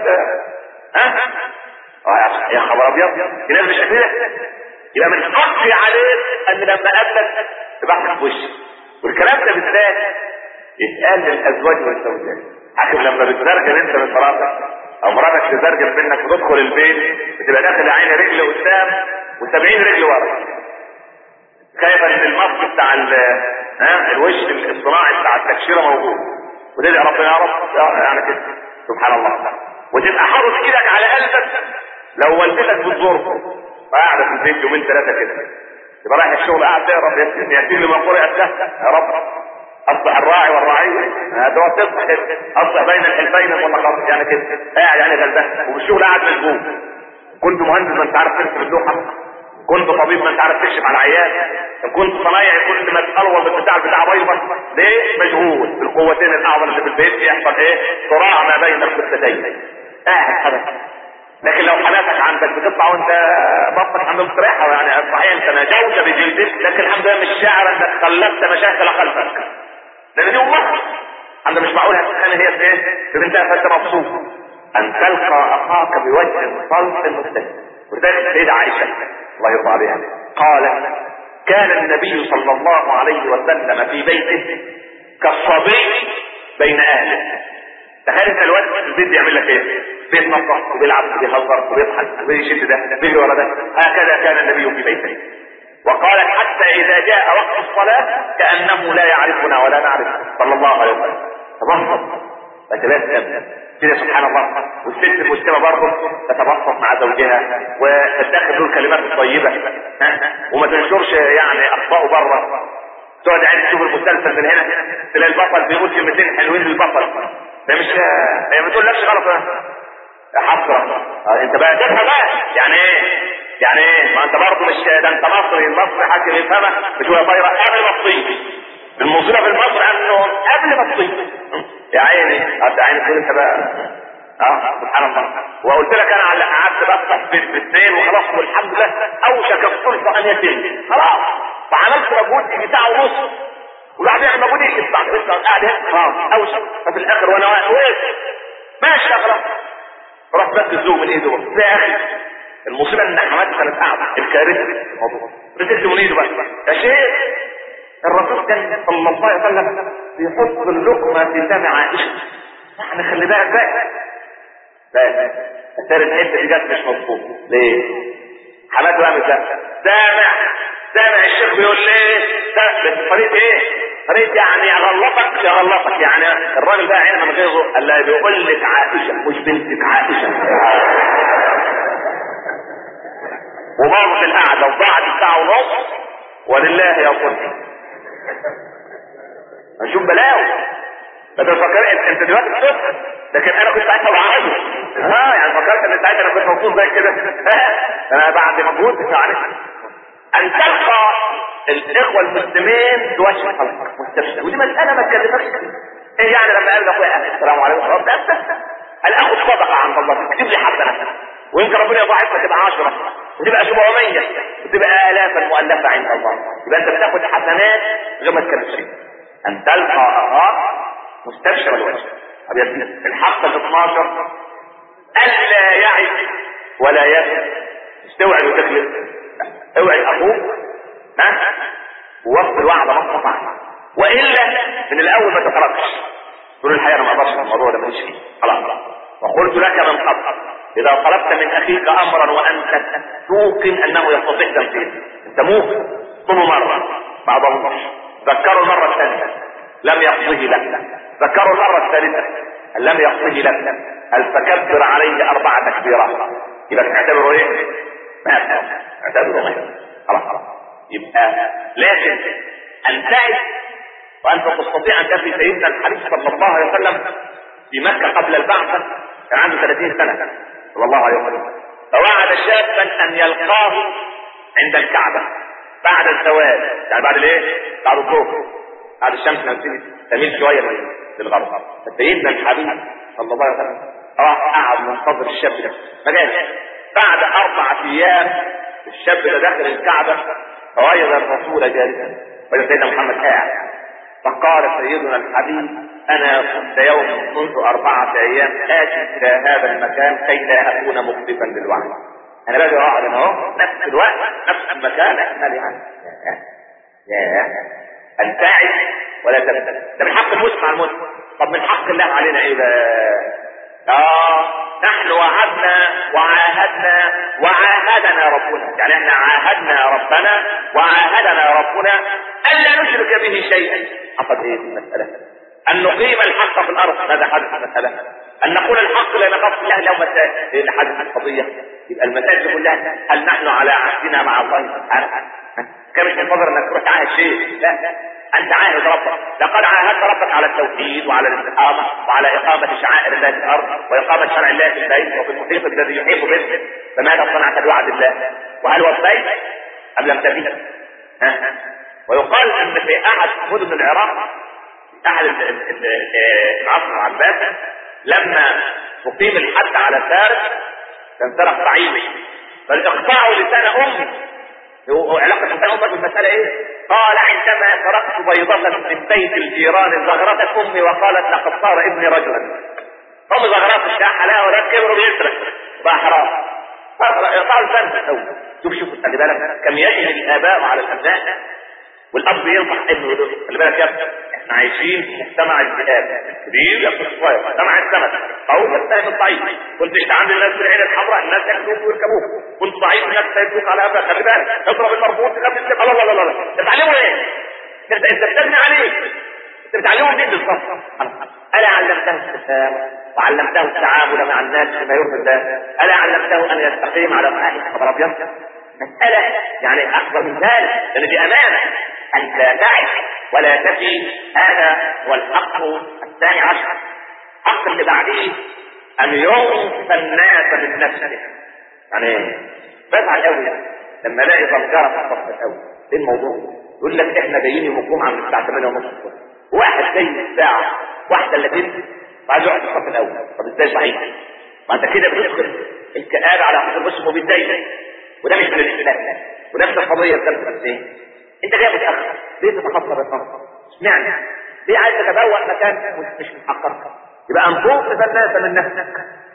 ها يا خبر ابيض الناس مش قادره يبقى من حقي عليك ان لما اقابلك تبعت في وشي والكلام ده بالذات يتقال للازواج والزوجات عارف لما بتزرجل انت من مراتك او مراتك تزرجل منك وتدخل البيت بتبقى داخل عين رجل قدام و70 رجل ورا خايف ان المصل بتاع ها الوش الصناعي بتاع التكشيره موجود وتدعي ربنا يا رب يعني كده سبحان الله وتبقى حاطط ايدك على قلبك لو والدتك بتزورك قاعده في البيت يومين ثلاثه كده يبقى رايح الشغل قاعد يا رب ياتي لي ما قرئت له يا رب اصبح الراعي والرعية هذا تصبح اصبح بين الحلفين والنقاط يعني كده قاعد يعني غلبان وبالشغل قاعد مشغول كنت مهندس ما انت عارف ترسم اللوحه كنت طبيب ما انت عارف تكشف على العيال كنت صنايعي كل ما تقلوظ البتاع بتاع بيضة ليه مشغول بالقوتين الاعظم اللي في البيت يحصل ايه صراع ما بين القصتين قاعد حدث لكن لو حالاتك عندك بتطلع وانت بطنك عند مستريحة يعني صحيح انت نجوت بجلدك لكن الحمد لله مش شاعر انك خلفت مشاكل خلفك لان دي امك انت مش معقول هتتخانق هي في ايه في بنتها فانت مبسوط ان تلقى اخاك بوجه صلب مستهل ولذلك السيدة عائشة الله يرضى عليها قالت كان النبي صلى الله عليه وسلم في بيته كالصبي بين اهله تخيل انت الوقت في البيت بيعمل لك ايه؟ بيتنطط وبيلعب وبيهزر وبيضحك وبيشد ده بيجري ورا ده هكذا كان النبي في بيته وقالت حتى اذا جاء وقت الصلاة كأنه لا يعرفنا ولا نعرفه صلى الله عليه وسلم تبسط فتبسم كده سبحان الله والست المسلمة برضه تتبسط مع زوجها وتتاخد له الكلمات الطيبة ها وما تنشرش يعني اخطائه بره تقعد عين تشوف المسلسل من هنا تلاقي البطل بيقول كلمتين حلوين للبطل ده مش هي ما تقولكش غلط حسرة انت بقى تفهم بقى يعني ايه يعني ايه ما انت برضه مش ده انت مصري المصري حاجه يفهمها مش هو طايره قبل ما تصيب المصيبه في المصري انه قبل ما تصيب يا عيني انت عيني تقول انت بقى اه سبحان الله وقلت لك انا على قعدت بفتح في الاثنين وخلاص والحمد لله اوشك الصلح ان يتم خلاص فعملت مجهود في ساعه ونص وبعدين مجهود ايه بعد لسه قاعد هنا خلاص اوشك ففي الاخر وانا واقف ماشي يا خلاص رحت بس الزوج من ايده يا اخي المصيبه ان حماتي كانت قاعده الكارثه الموضوع رسلت من ايده بقى يا شيخ الرسول كان صلى الله عليه وسلم بيحط اللقمه في سمع عائشه احنا خلي بالك بقى بقى اثار الحته دي جت مش مظبوط ليه؟ حماته قامت لا سامع سامع الشيخ بيقول ليه؟ ده بطريقه ايه؟ قريت يعني اغلطك يغلطك يعني الراجل بقى عين من غيظه قال لا بيقول لك عائشه مش بنتك عائشه ومرت القعده وبعد ساعه ونص ولله يصل نشوف بلاوي ده تفكر انت دلوقتي الصبح لكن انا كنت ساعتها بعرضه اه يعني فكرت ان ساعتها انا كنت مبسوط زي كده انا بعد مجهود معلش ان تلقى الاخوه المسلمين بوجه الخلق مستبشر ودي مساله ما تكلفكش ايه يعني لما قال لاخويا السلام عليكم ورحمه الله قال اخد صدقه عند الله تكتب لي حسنه ويمكن ربنا يضاعفها تبقى 10 وتبقى 700 وتبقى الافا مؤلفه عند الله يبقى انت بتاخد حسنات غير ما تكلفش ان تلقى اخاك مستبشر الوجه طب يا سيدي الحق ال 12 الا يعد ولا يفعل استوعب وتكلف اوعي اخوك ها ووقت الوعد ما استطعت والا من الاول ما تتركش تقول الحقيقه انا ما اقدرش الموضوع ده ماليش فيه خلاص وقلت لك من قبل اذا طلبت من اخيك امرا وانت توقن انه يستطيع تنفيذه انت موقن طلبه مره ما ضمنش ذكروا المره الثانيه لم يقضه لك ذكروا المره الثالثه لم يقضه لك هل تكبر عليه اربع تكبيرات يبقى تعتبره ايه؟ ما اعتبره ما خلاص خلاص يبقى لكن ان تعد وانت تستطيع ان تفي سيدنا الحبيب صلى الله عليه وسلم في مكه قبل البعثه كان عنده 30 سنه صلى الله عليه وسلم فوعد شابا ان يلقاه عند الكعبه بعد الزواج يعني بعد الايه؟ بعد الظهر بعد الشمس ما تميل شويه للغرب فسيدنا الحبيب صلى الله عليه وسلم راح قعد منتظر الشاب ده ما جاش بعد اربعة ايام الشاب ده داخل الكعبه فوجد الرسول جالسا وجد سيدنا محمد قاعد فقال سيدنا الحبيب انا كنت يوم منذ اربعة ايام اتي الى هذا المكان كي لا اكون مخلفا للوعد انا باجي اقعد انا اهو نفس الوقت نفس المكان احنا يعني يا الفاعل ولا تبتل ده من حق المسلم على المسلم طب من حق الله علينا ايه بقى اه نحن وعدنا وعاهدنا وعاهدنا ربنا يعني احنا عاهدنا ربنا وعاهدنا ربنا الا نشرك به شيئا حصل ايه في المساله ان نقيم الحق في الارض ماذا حدث في المساله ان نقول الحق لا نخاف الله لو مساء ايه اللي حدث القضيه يبقى المسائل كلها هل نحن على عهدنا مع الله سبحانه كان مش منتظر انك تروح تعاهد شيء لا انت عاهد ربك لقد عاهدت ربك على التوحيد وعلى الاستقامه وعلى اقامه شعائر الله في الارض واقامه شرع الله في البيت وفي المحيط الذي يحيط به فماذا صنعت بوعد الله وهل وفيت ام لم تفي ها ويقال ان في احد مدن العراق في احد العصر العباسي لما اقيم الحد على فارس كان سرق بعيد فاقطعوا لسان امي علاقة لسان امك بالمسألة ايه؟ قال عندما سرقت بيضة من بيت الجيران زغرتت امي وقالت لقد صار ابني رجلا ام زغرات الشاحة لها ولاد كبروا بيسرق بقى حرام قال الفن شوف شوف خلي بالك كم يجب الاباء على الابناء والاب ينصح ابنه خلي بالك يا ابني احنا عايشين في مجتمع الذئاب الكبير ياكل الصغير مجتمع السمك او يستهدف الضعيف كنت انت عند الناس بالعين الحمراء الناس ياكلوك ويركبوك كنت ضعيف الناس يستهدفوك على ابنك خلي بالك اضرب المربوط تخاف تسلم الله لا لا لا انت بتعلمه ايه؟ انت انت بتبني عليه انت بتعلمه منين بالظبط؟ الا علمته الابتسام وعلمته التعامل مع الناس بما يرضي الله الا علمته ان يستقيم على صحيح خبر ابيض مسألة يعني أكبر من ذلك لأن دي أمانة أن لا تعي ولا تفي هذا هو الحق الثاني عشر الحق اللي بعديه أن ينصف الناس من نفسه يعني بزعل قوي لما الاقي ظلجرة في الصف الأول إيه الموضوع؟ يقول لك إحنا جايين يوم الجمعة من الساعة 8 ونص الصبح واحد جاي الساعة واحدة إلا تلت وعايز يقعد في الصف الأول طب إزاي صحيح؟ ما أنت كده بتدخل الكآبة على حسب اسمه بيتضايق وده مش من الاسلام ونفس القضيه في درس التفسير انت جاي متاخر ليه تتخطى بالخطا اشمعنى ليه عايز تتبوأ مكان مش مش محقق يبقى ان تنقذ الناس من نفسك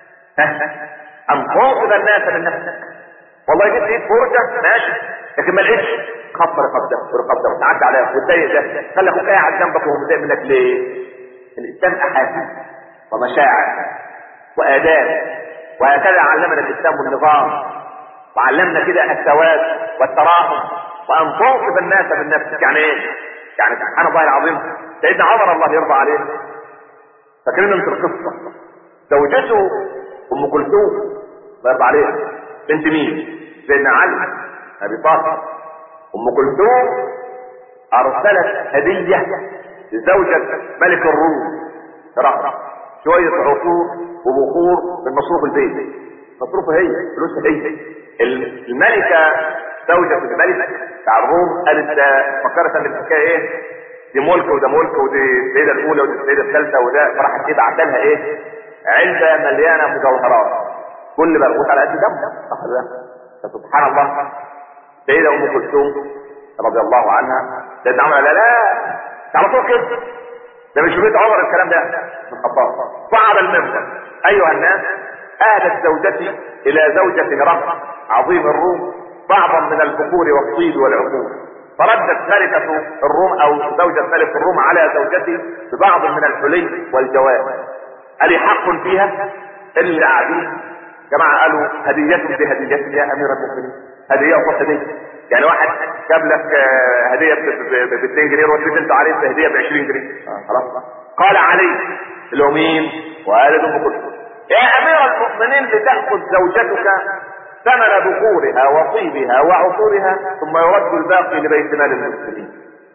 ان تنقذ الناس من نفسك والله جبت ايد فرجه ماشي لكن ما لقيتش خط رقب ده ورقب ده وتعدي عليها وتضايق ده خلي اخوك قاعد جنبك وهو متضايق منك ليه؟ الاسلام احاسيس ومشاعر واداب وهكذا علمنا الاسلام والنظام وعلمنا كده الثواب والتراحم وان تنصف الناس من نفسك يعني ايه يعني سبحان الله العظيم سيدنا عمر الله يرضى عليه فاكرين انت القصه زوجته ام كلثوم الله يرضى عليها بنت مين؟ سيدنا علي ابي طالب ام كلثوم ارسلت هديه لزوجة ملك الروم هرقل شوية عطور وبخور من مصروف البيت مصروفها هي فلوسها هي الملكة زوجة الملك بتاع الروم قالت ده فكرت ان الحكاية ايه دي ملك وده ملك ودي السيدة الأولى ودي السيدة الثالثة وده فراحت ايه بعت لها ايه علبة مليانة مجوهرات كل مربوط على قد دم صح ده فسبحان الله سيدة أم كلثوم رضي الله عنها سيدنا عمر لا لا على طول كده ده مش بيت عمر الكلام ده من الخطاب صعد المنبر ايها الناس اهدت زوجتي الى زوجة هرقل عظيم الروم بعضا من البخور والطيب والعطور فردت ملكة الروم او زوجة ملك الروم على زوجتي ببعض من الحلي والجواب ألي حق فيها اللي قاعدين جماعة قالوا هدية بهدية يا امير المؤمنين هدية وصف هدية يعني واحد جاب لك هديه ب 2 جنيه واديت انت عليه هديه ب 20 جنيه خلاص قال علي اللي هو مين؟ والد ام كلثوم يا امير المؤمنين لتاخذ زوجتك ثمن بخورها وطيبها وعطورها ثم يرد الباقي لبيت مال المسلمين.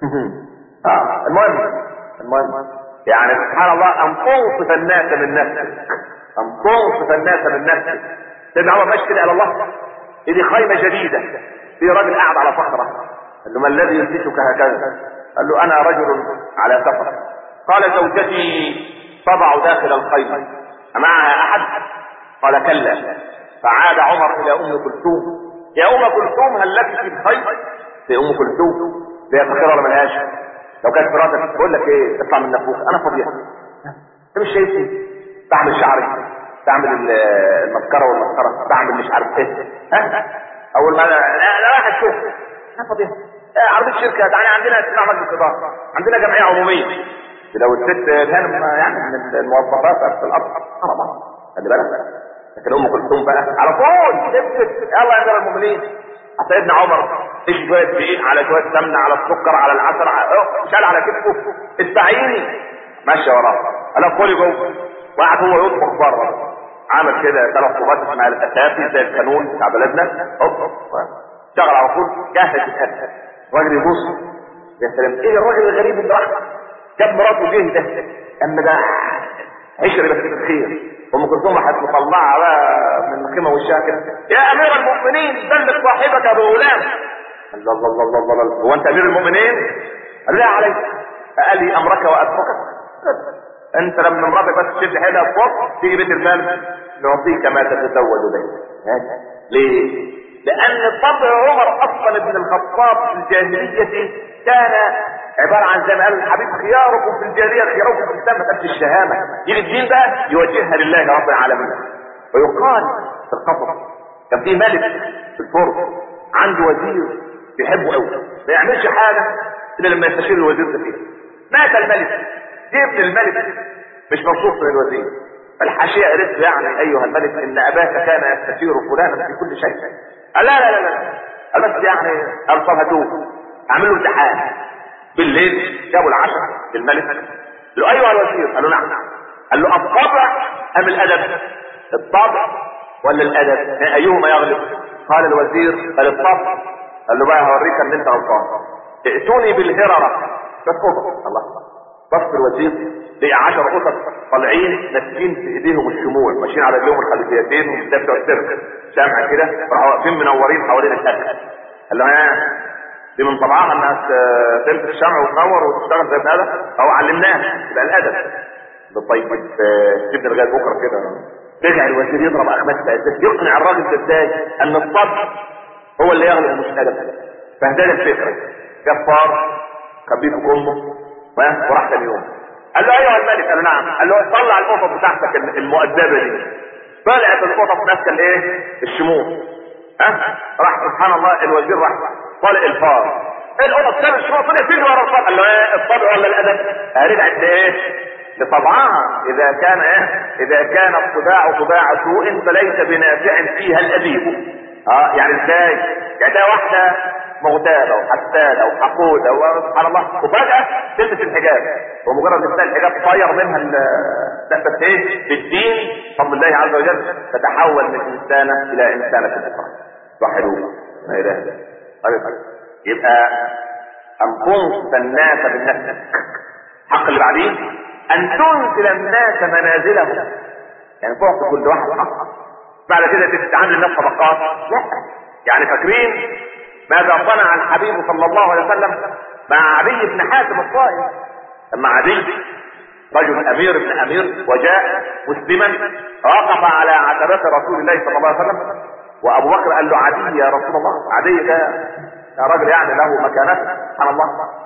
اه المهم المهم يعني سبحان الله ان تنصف الناس من نفسك ان تنصف الناس من نفسك سيدنا عمر ماشي كده على الله دي خيمه جديده في راجل قاعد على صخرة قال له ما الذي يلبسك هكذا قال له انا رجل على سفر قال زوجتي تضع داخل الخيمة أمعها أحد قال كلا فعاد عمر إلى أم كلثوم يا أم كلثوم هل لك في الخير في أم كلثوم هي فقيرة ولا ملهاش لو كانت مراتك تقول لك ايه اطلع من نفوخ انا فاضيه انت مش شايفني بعمل شعري بعمل المسكره والمسكره بعمل مش عارف ايه ها اول ما انا رايح اشوف انا فاضيه آه عرضيه شركه تعالى عندنا اجتماع مجلس اداره عندنا جمعيه عموميه لو الست هانم يعني من الموظفات في الارض حرام خلي بالك لكن ام كلثوم بقى على طول لبست يلا يا امير المؤمنين سيدنا عمر ايش شويه دقيق على شويه سمنه على السكر على العسل على- شال على كتفه استعيني ماشي وراه انا ادخلي جوه وقعد هو يطبخ بره عمل كده ثلاث طوبات اسمها الاسافي زي القانون بتاع بلدنا هوب هوب شغل على طول جهز الاكل الراجل يبص يا سلام ايه الراجل الغريب اللي راح جاب مراته جه ده اما ده عشري بس بالخير ام كلثوم راحت مطلعه بقى من الخيمه وشها كده يا امير المؤمنين بلغ صاحبك ابو غلام قال له الله الله الله الله الله هو انت امير المؤمنين؟ قال لا عليك قال لي امرك واتركك انت لما مراتك بس تشد حيلها فوق تيجي بيت المال نعطيك ما تتزوج به ليه؟ لان طبع عمر اصلا ابن الخطاب في الجاهليه كان عباره عن زي ما قال الحبيب خياركم في الجاهليه خياركم في الاسلام مساله الشهامه يجي الدين بقى يوجهها لله رب العالمين ويقال في القصر كان في ملك في الفرس عنده وزير بيحبه قوي ما يعملش حاجه الا لما يستشير الوزير ده فيها مات الملك جبت الملك مش مبسوط من الوزير فالحاشيه قالت له يعني ايها الملك ان اباك كان يستشير فلانا في كل شيء قال لا لا لا لا قال بس يعني قال طب هاتوه اعمل له امتحان بالليل جابوا العشاء للملك قال له ايها الوزير قال له نعم قال له الطبع ام الادب الطبع ولا الادب ايهما يغلب قال الوزير قال الطبع قال له بقى هوريك ان انت غلطان ائتوني بالهرره بس قطط الله بص الوزير لقى 10 قطط طالعين ماسكين في ايديهم الشموع ماشيين على رجلهم الخلفيتين وده بتوع السيرك سامع كده راحوا واقفين منورين حوالين الاكل قال له ها دي من طبعها انها ت- تمسك الشمع وتنور وتشتغل زي ابن ادم او علمناها يبقى الادب ده طيب آه، سيبنا لغايه بكره كده رجع الوزير يضرب احمد سعيد يقنع الراجل ده ازاي ان الصبر هو اللي يغلب مش الادب فهذا الفكره جاب فار كان بيه في امه ها؟ وراح تاني يوم قال له ايها الملك قال له نعم قال له طلع القطط بتاعتك المؤدبه دي طلعت القطط ماسكه الايه الشموع ها راح سبحان الله الوزير راح طالع الفار القطط ساب الشموع طلع تجري ورا الفار قال له ايه الطبع ولا الادب رجعت لايه لطبعها اذا كان ايه اذا كان الطباع طباع سوء فليس بنافع فيها الاديب اه يعني ازاي يعني ده واحده مغتابه وحساده وحقوده وسبحان الله وفجاه تلبس الحجاب ومجرد ان الحجاب طير منها لا بس ايه بالدين فضل الله عز وجل تتحول من انسانه الى انسانه اخرى وحلوه ما اله الا يبقى ان تنصف الناس بالنفس حق اللي بعدين ان تنزل الناس منازلهم يعني تعطي كل واحد حق بعد كده تتعامل الناس طبقات لا يعني فاكرين ماذا صنع الحبيب صلى الله عليه وسلم مع عدي بن حاتم الطائي لما عدي رجل امير ابن امير وجاء مسلما وقف على عتبات رسول الله صلى الله عليه وسلم وابو بكر قال له عدي يا رسول الله عدي ده يا راجل يعني له مكانته سبحان الله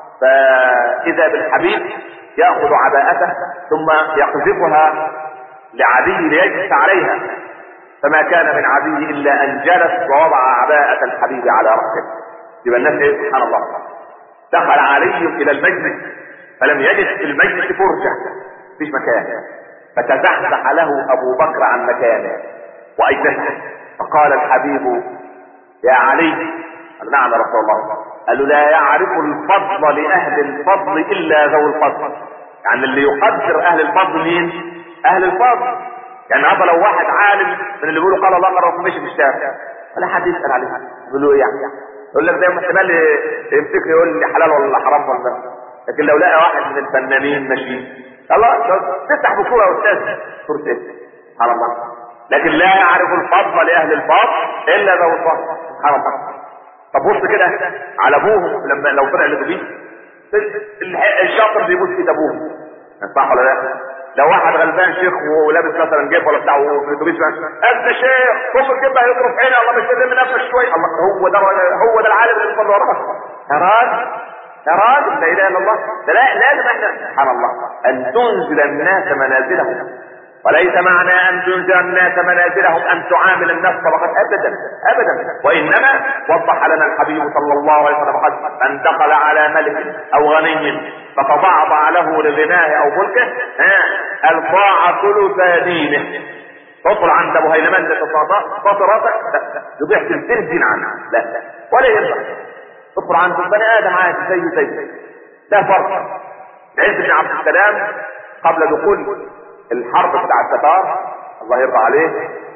فاذا بالحبيب ياخذ عباءته ثم يقذفها لعدي ليجلس عليها فما كان من عدي الا ان جلس ووضع عباءة الحبيب على رأسه يبقى الناس ايه سبحان الله دخل علي الى المجلس فلم يجد في المجلس فرجة مفيش مكان فتزحزح له ابو بكر عن مكانه واجلسه فقال الحبيب يا علي قال نعم يا رسول الله قال له لا يعرف الفضل لاهل الفضل الا ذو الفضل يعني اللي يقدر اهل الفضل مين اهل الفضل يعني هذا لو واحد عالم من اللي بيقولوا قال الله قال الرسول مشي في الشارع ولا حد يسال عليه يقول له ايه يعني يقول لك زي ما احتمال يمسك يقول لي حلال ولا حرام ولا لكن لو لقى واحد من الفنانين ماشي الله تفتح بصوره يا استاذ صوره ايه سبحان الله لكن لا يعرف الفضل لاهل الفضل الا ذو الفضل سبحان الله طب بص كده على ابوهم لما لو طلع لابوه الشاطر بيبص ايد ابوه صح ولا لا؟ لو واحد غلبان شيخ ولابس مثلا جيب ولا بتاع في الاتوبيس ابن شيخ فوق الجيب هيضرب عيني الله مش قادر نفسك شويه الله هو ده هو ده العالم اللي بيصلي وراه يا راجل يا راجل لا اله الا الله ده لا لازم احنا سبحان الله ان تنزل الناس منازلهم وليس معنى ان تنزل الناس منازلهم ان تعامل الناس طبقات ابدا ابدا وانما وضح لنا الحبيب صلى الله عليه وسلم قال من دخل على ملك او غني فتضعضع له لغناه او ملكه ها الضاع ثلث دينه تطلع عند ابو هيلمان فطرتك لا يضيع ثلثين دين عنه لا لا ولا ينفع تطلع عند البني ادم عادي زيه زيه لا فرق عز بن عبد السلام قبل دخول الحرب بتاع التتار الله يرضى عليه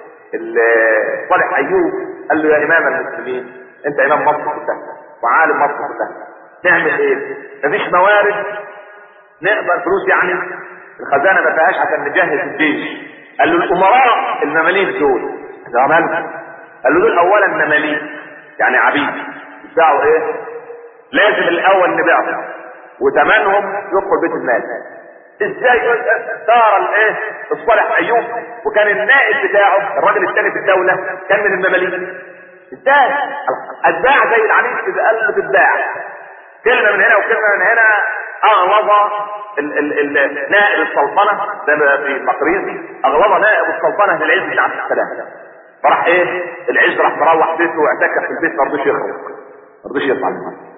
صالح ايوب قال له يا امام المسلمين انت امام مصر كلها وعالم مصر كلها نعمل ايه مفيش موارد نقدر فلوس يعني الخزانه ما فيهاش عشان نجهز الجيش قال له الامراء المماليك دول ده مالهم قال له دول اولا مماليك يعني عبيد يدفعوا ايه لازم الاول نبيعهم وثمنهم يدخل بيت المال ازاي صار الايه الصالح ايوب وكان النائب بتاعه الراجل الثاني في الدوله كان من المماليك ازاي اتباع زي العميد اذا قال له تتباع كلمه من هنا وكلمه من هنا اغلظ ال ال ال نائب السلطنه زي ما في المقريزي اغلظ نائب السلطنه للعز بن عبد السلام فراح ايه العز راح مروح بيته واعتكف في البيت ما رضيش يخرج ما رضيش يطلع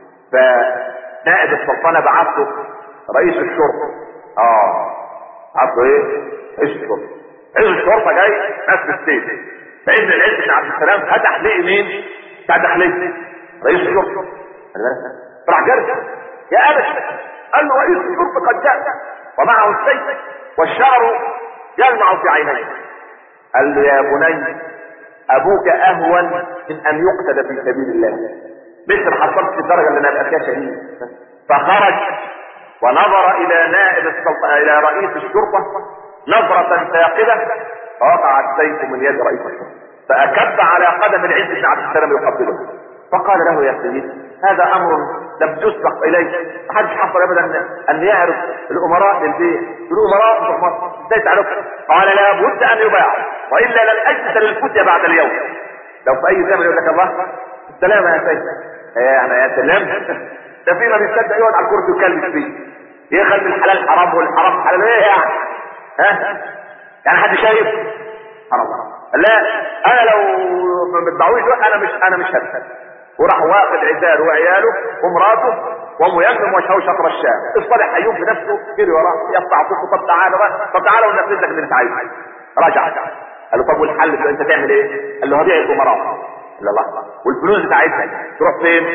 فنائب السلطنه بعت له رئيس الشرطه اه عبده ايه رئيس الشرطه رئيس الشرطه جاي ناس بالسيف فإذن العز بن عبد السلام فتح ليه مين بتاع داخليه رئيس الشرطه راح جرس يا ابت قال له رئيس الشرطه قد جاء ومعه السيف والشعر يلمع في عينيه قال له يا بني ابوك اهون من ان يقتل في سبيل الله مثل حصلت في الدرجه اللي انا ابقى فيها شهيد فخرج ونظر الى نائب السلطنه الى رئيس الشرطه نظرة ثاقبة فوقع السيف من يد رئيس الشرطة فأكب على قدم العز بن عبد السلام يقبله فقال له يا سيدي هذا امر لم تسبق اليه ما حدش حصل ابدا ان يعرف الامراء للبيت الامراء في مصر ازاي تعرفوا قال لا بد ان يباعوا والا لن اجلس للفتية بعد اليوم لو في اي زمن يقول لك الله السلام يا سيدي يعني يا سلام ده في ما بيصدق يقعد على الكرسي ويكلم فيه يخلي الحلال حرام والحرام حلال ايه يعني ها يعني حد شايف سبحان الله لا انا لو ما بتبعوش دول انا مش انا مش هدفع وراح واخد عزال وعياله ومراته وميمم وشهو شطر الشام الصالح ايوب بنفسه جري وراه يقطع صوته طب تعالى بقى طب تعالى ونفذ لك اللي انت عايزه رجع قال له طب والحل انت تعمل ايه؟ قال له هبيع الامراء قال الله والفلوس بتاعتها تروح فين؟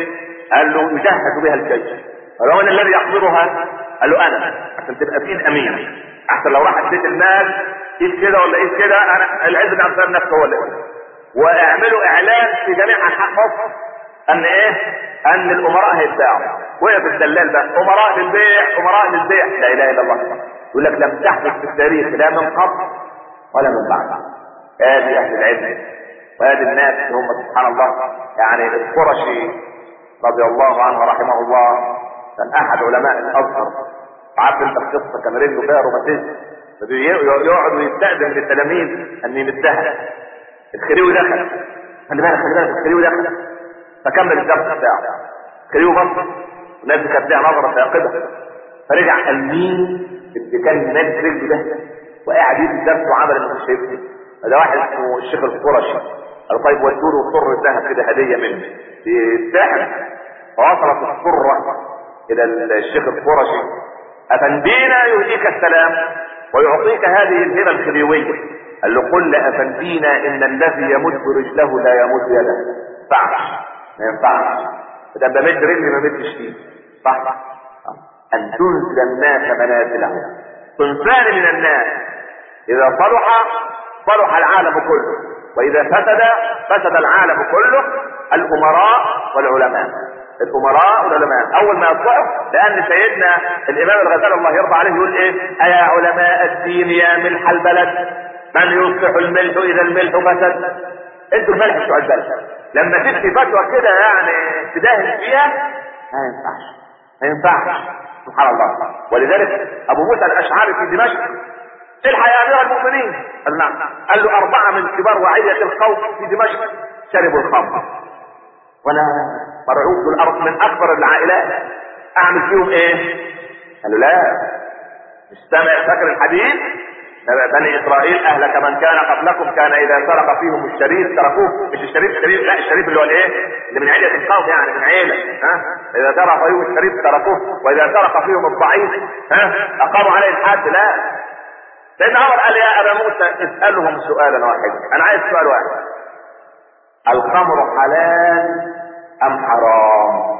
قال له يجهز بها الجيش قال له من الذي يحضرها قال له انا عشان تبقى في ايد امين احسن لو راحت بيت المال ايد كده ولا ايد كده انا العز بن عبد الله نفسه هو اللي يقول. واعملوا اعلان في جميع انحاء مصر ان ايه ان الامراء هيتباعوا وقف الدلال بقى امراء للبيع امراء للبيع لا اله الا الله يقول لك لم تحدث في التاريخ لا من قبل ولا من بعد هذه اهل العلم وهذه الناس اللي هم سبحان الله يعني القرشي رضي الله عنه رحمه الله كان احد علماء الازهر عارف انت القصه كان رجله فيها روماتيزم يقعد ويستأذن للتلاميذ ان يمدها الخريوي دخل خلي بالك خلي بالك الخريوي دخل فكمل الدرس بتاعه الخريوي بص الناس كانت لها نظره ثاقبه فرجع قال مين اللي كان ماسك رجله ده وقاعد يدي الدرس وعمل انه مش شايفني ده واحد اسمه الشيخ القرشي قال طيب ودوا له صر الذهب كده هديه مني يستاهل فوصلت الصره الى الشيخ القرشي افندينا يهديك السلام ويعطيك هذه الهبه الخديويه قال له قل لافندينا ان الذي يمد رجله لا يمد يده ما ينفعش ما ينفعش ده بمد رجلي ما مدش فيه صح ان تنزل الناس منازلهم صنفان من الناس اذا صلح صلح العالم كله واذا فسد فسد العالم كله الامراء والعلماء الامراء والعلماء اول ما يصلحوا لان سيدنا الامام الغزالي الله يرضى عليه يقول ايه ايا علماء الدين يا ملح البلد من يصلح الملح اذا الملح فسد انتوا الملح بتوع البلد لما تفتي فتوى كده يعني تداهن فيها ما ينفعش ما ينفعش سبحان الله ولذلك ابو موسى الاشعري في دمشق الحق يا امير المؤمنين قال نعم قال له اربعه من كبار وعيه القوم في دمشق شربوا الخمر وانا مرعوب بالارض من اكبر العائلات اعمل فيهم ايه قال له لا استمع فاكر الحديث بني اسرائيل اهلك من كان قبلكم كان اذا سرق فيهم الشريف تركوه مش الشريف الشريف لا الشريف اللي هو الايه اللي من عيله القوم يعني من عيله ها اذا سرق فيهم الشريف تركوه واذا سرق فيهم الضعيف ها اقاموا عليه الحد لا سيدنا عمر قال يا ابا موسى اسالهم سؤالا واحدا انا عايز سؤال واحد الخمر حلال ام حرام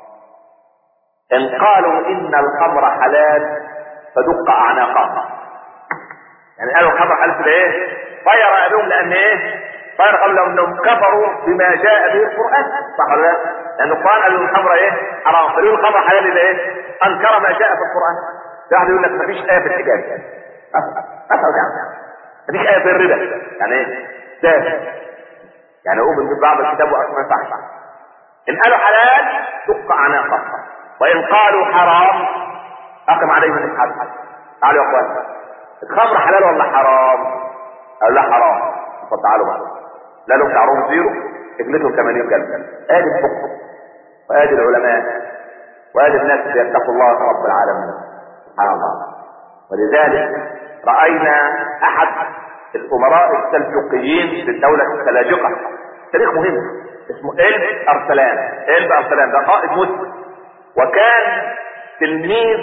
ان قالوا ان الخمر حلال فدق اعناقهم يعني قالوا الخمر حلال كده ايه طير ابيهم لان ايه طير قبل انهم كفروا بما جاء به القران صح ولا لا؟ لان القران قال الخمر ايه حرام فليه الخمر حلال اذا ايه انكر ما جاء في القران واحد يقول لك مفيش ايه في الحجاب مثلا يعني مفيش ايه في الربا يعني ايه ده يعني اقوم من بعض الكتاب واصلا ما ينفعش ان قالوا حلال دق اعناقهم وان قالوا حرام اقم عليهم الحد تعالوا يا اخوان الخمر حلال ولا حرام قالوا لا حرام طب تعالوا بقى لا لهم شعرهم زيرو اجلتهم 80 جلده ادي الفقه وادي العلماء وادي الناس اللي يتقوا الله رب العالمين سبحان الله ولذلك راينا احد الامراء السلجوقيين للدوله السلاجقه تاريخ مهم اسمه إلب أرسلان إلب أرسلان ده قائد مسلم وكان تلميذ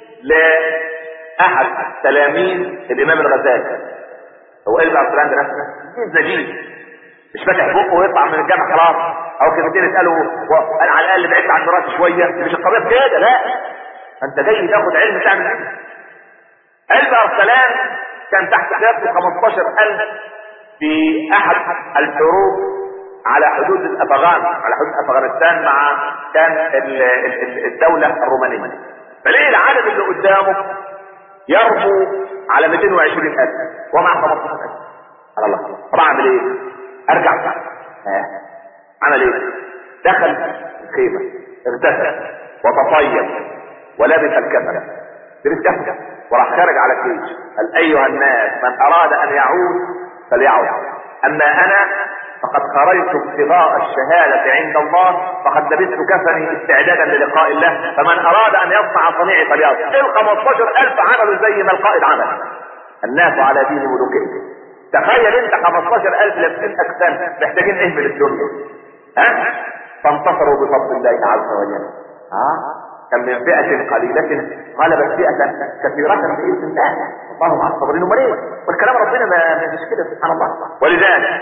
لأحد تلاميذ الإمام الغزالي هو إلب أرسلان ده نفسه نجيب نجيب مش فاتح بقه ويطلع من الجامعة خلاص أو كلمتين يسألوا أنا على الأقل بعدت عن مراتي شوية مش القضية كده لا أنت جاي تاخد علم تعمل علم إلب أرسلان كان تحت قيادته 15000 في أحد الحروب على حدود الافغان على حدود افغانستان مع كان الدولة الرومانية فليه العدد اللي قدامه يربو على 220 الف ومع 15 الف على الله طب اعمل ايه ارجع بقى عمل ايه دخل الخيمة اغتسل وتطيب ولبس الكفن لبس كفن وراح خارج على الجيش قال ايها الناس من اراد ان يعود فليعود اما انا فقد خرجت ابتغاء الشهادة عند الله فقد لبست كفني استعدادا للقاء الله فمن اراد ان يصنع صنيعي فليصنع ال 15000 عملوا زي ما القائد عمل الناس على دين ملوكهم تخيل انت 15000 لابسين اجسام محتاجين ايه من الدنيا ها فانتصروا بفضل الله عز وجل ها كم من فئة قليلة غلبت فئة كثيرة بإذن الله الله مع الصابرين امال ايه والكلام ربنا ما مش كده سبحان الله ولذلك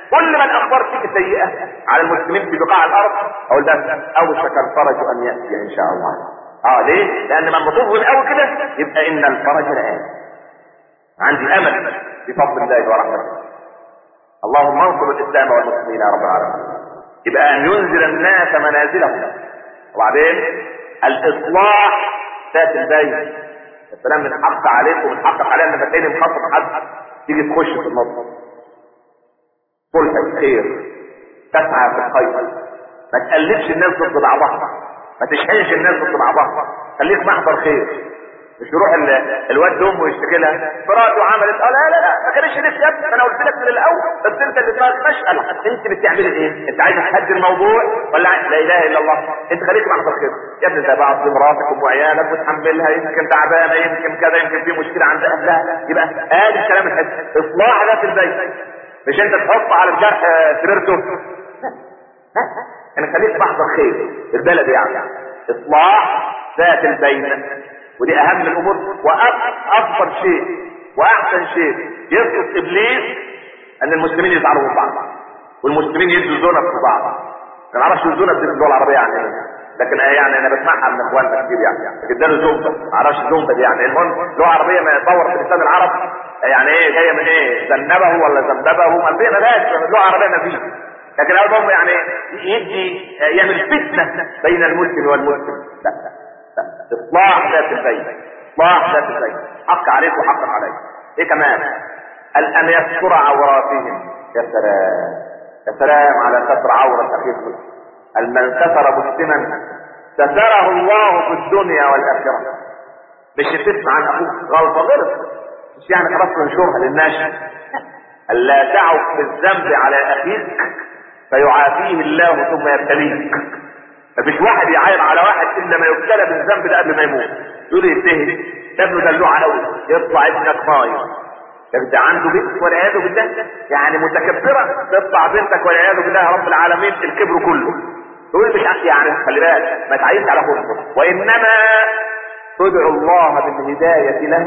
كل ما الاخبار تيجي سيئه على المسلمين في بقاع الارض اقول ده اوشك الفرج ان ياتي ان شاء الله اه ليه؟ لان من بتظلم قوي كده يبقى ان الفرج الان عندي امل بفضل الله ورحمته اللهم انصر الاسلام والمسلمين يا رب العالمين يبقى ان ينزل الناس منازلهم وبعدين الاصلاح ذات البين السلام من حق عليكم من حقك علينا لما تلاقيني مخاطب حد تيجي تخش في النص صلح الخير تسعى في الخير ما تقلبش الناس ضد بعضها ما تشحنش الناس ضد بعضها خليك محضر خير مش يروح ال- الواد امه يشتكي لها مراته عملت اه لا لا لا ما كانش نفسي يا ابني انا قلت لك من الاول بس انت اللي دماغك مشغل انت بتعملي ايه؟ انت عايز تهدي الموضوع ولا عايز لا اله الا الله انت خليك محضر خير يا ابني ده بعض مراتك وعيالك وتحملها يمكن تعبانه يمكن كذا يمكن في مشكله عند اهلها يبقى ادي الكلام الحلو اصلاح ذات البيت مش انت تحط على الجرح آه، سريرته انا خليك محضر خير البلد يعني اصلاح ذات البين ودي اهم الامور وافضل شيء واحسن شيء يسقط ابليس ان المسلمين يزعلوا من بعض والمسلمين يدوا زونه في بعض ما نعرفش الزونه في الدول العربيه يعني لكن آه يعني انا بسمعها من اخواننا كتير يعني لكن ده زومبا ما اعرفش زومبا دي يعني المهم لغه عربيه ما يطور في لسان العرب يعني ايه جايه من ايه ذنبه ولا ذنبه ما فيش لغه عربيه ما فيش لكن المهم يعني يدي يعمل فتنه بين المسلم والمسلم لا لا لا اصلاح ذات البين اصلاح ذات البين حق عليك وحق عليك ايه كمان قال ان يستر عوراتهم يا سلام يا سلام على ستر عورة اخيه المسلم قال من ستر مسلما ستره الله في الدنيا والاخره مش تسمع عن اخوك غلطه غلط مش يعني خلاص تنشرها للناس الا تعف بالذنب على اخيك فيعافيه الله ثم يبتليك مفيش واحد يعاير على واحد الا ما يبتلى بالذنب ده قبل ما يموت يقول ينتهي ده ابنه دلوع قوي يطلع ابنك ماير ده عنده بنت والعياذ بالله يعني متكبره تطلع بنتك والعياذ بالله يا رب العالمين الكبر كله تقول مش عارف يعني خلي بالك ما تعيش على فرصه وانما تدعو الله بالهدايه له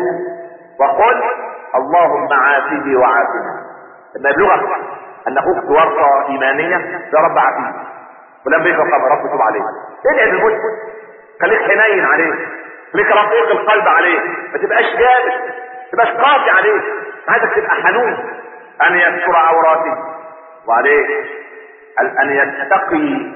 وقل اللهم عافيه وعافنا لما يبلغك ان اخوك ورطه ايمانيه يا رب عافيه ولما يجي قام رب تب عليه ادعي للمسلم خليك حنين عليه خليك رقيق القلب عليه ما تبقاش جامد ما تبقاش قاسي عليه عايزك تبقى حنون ان يستر عوراته وعليه قال ان يتقي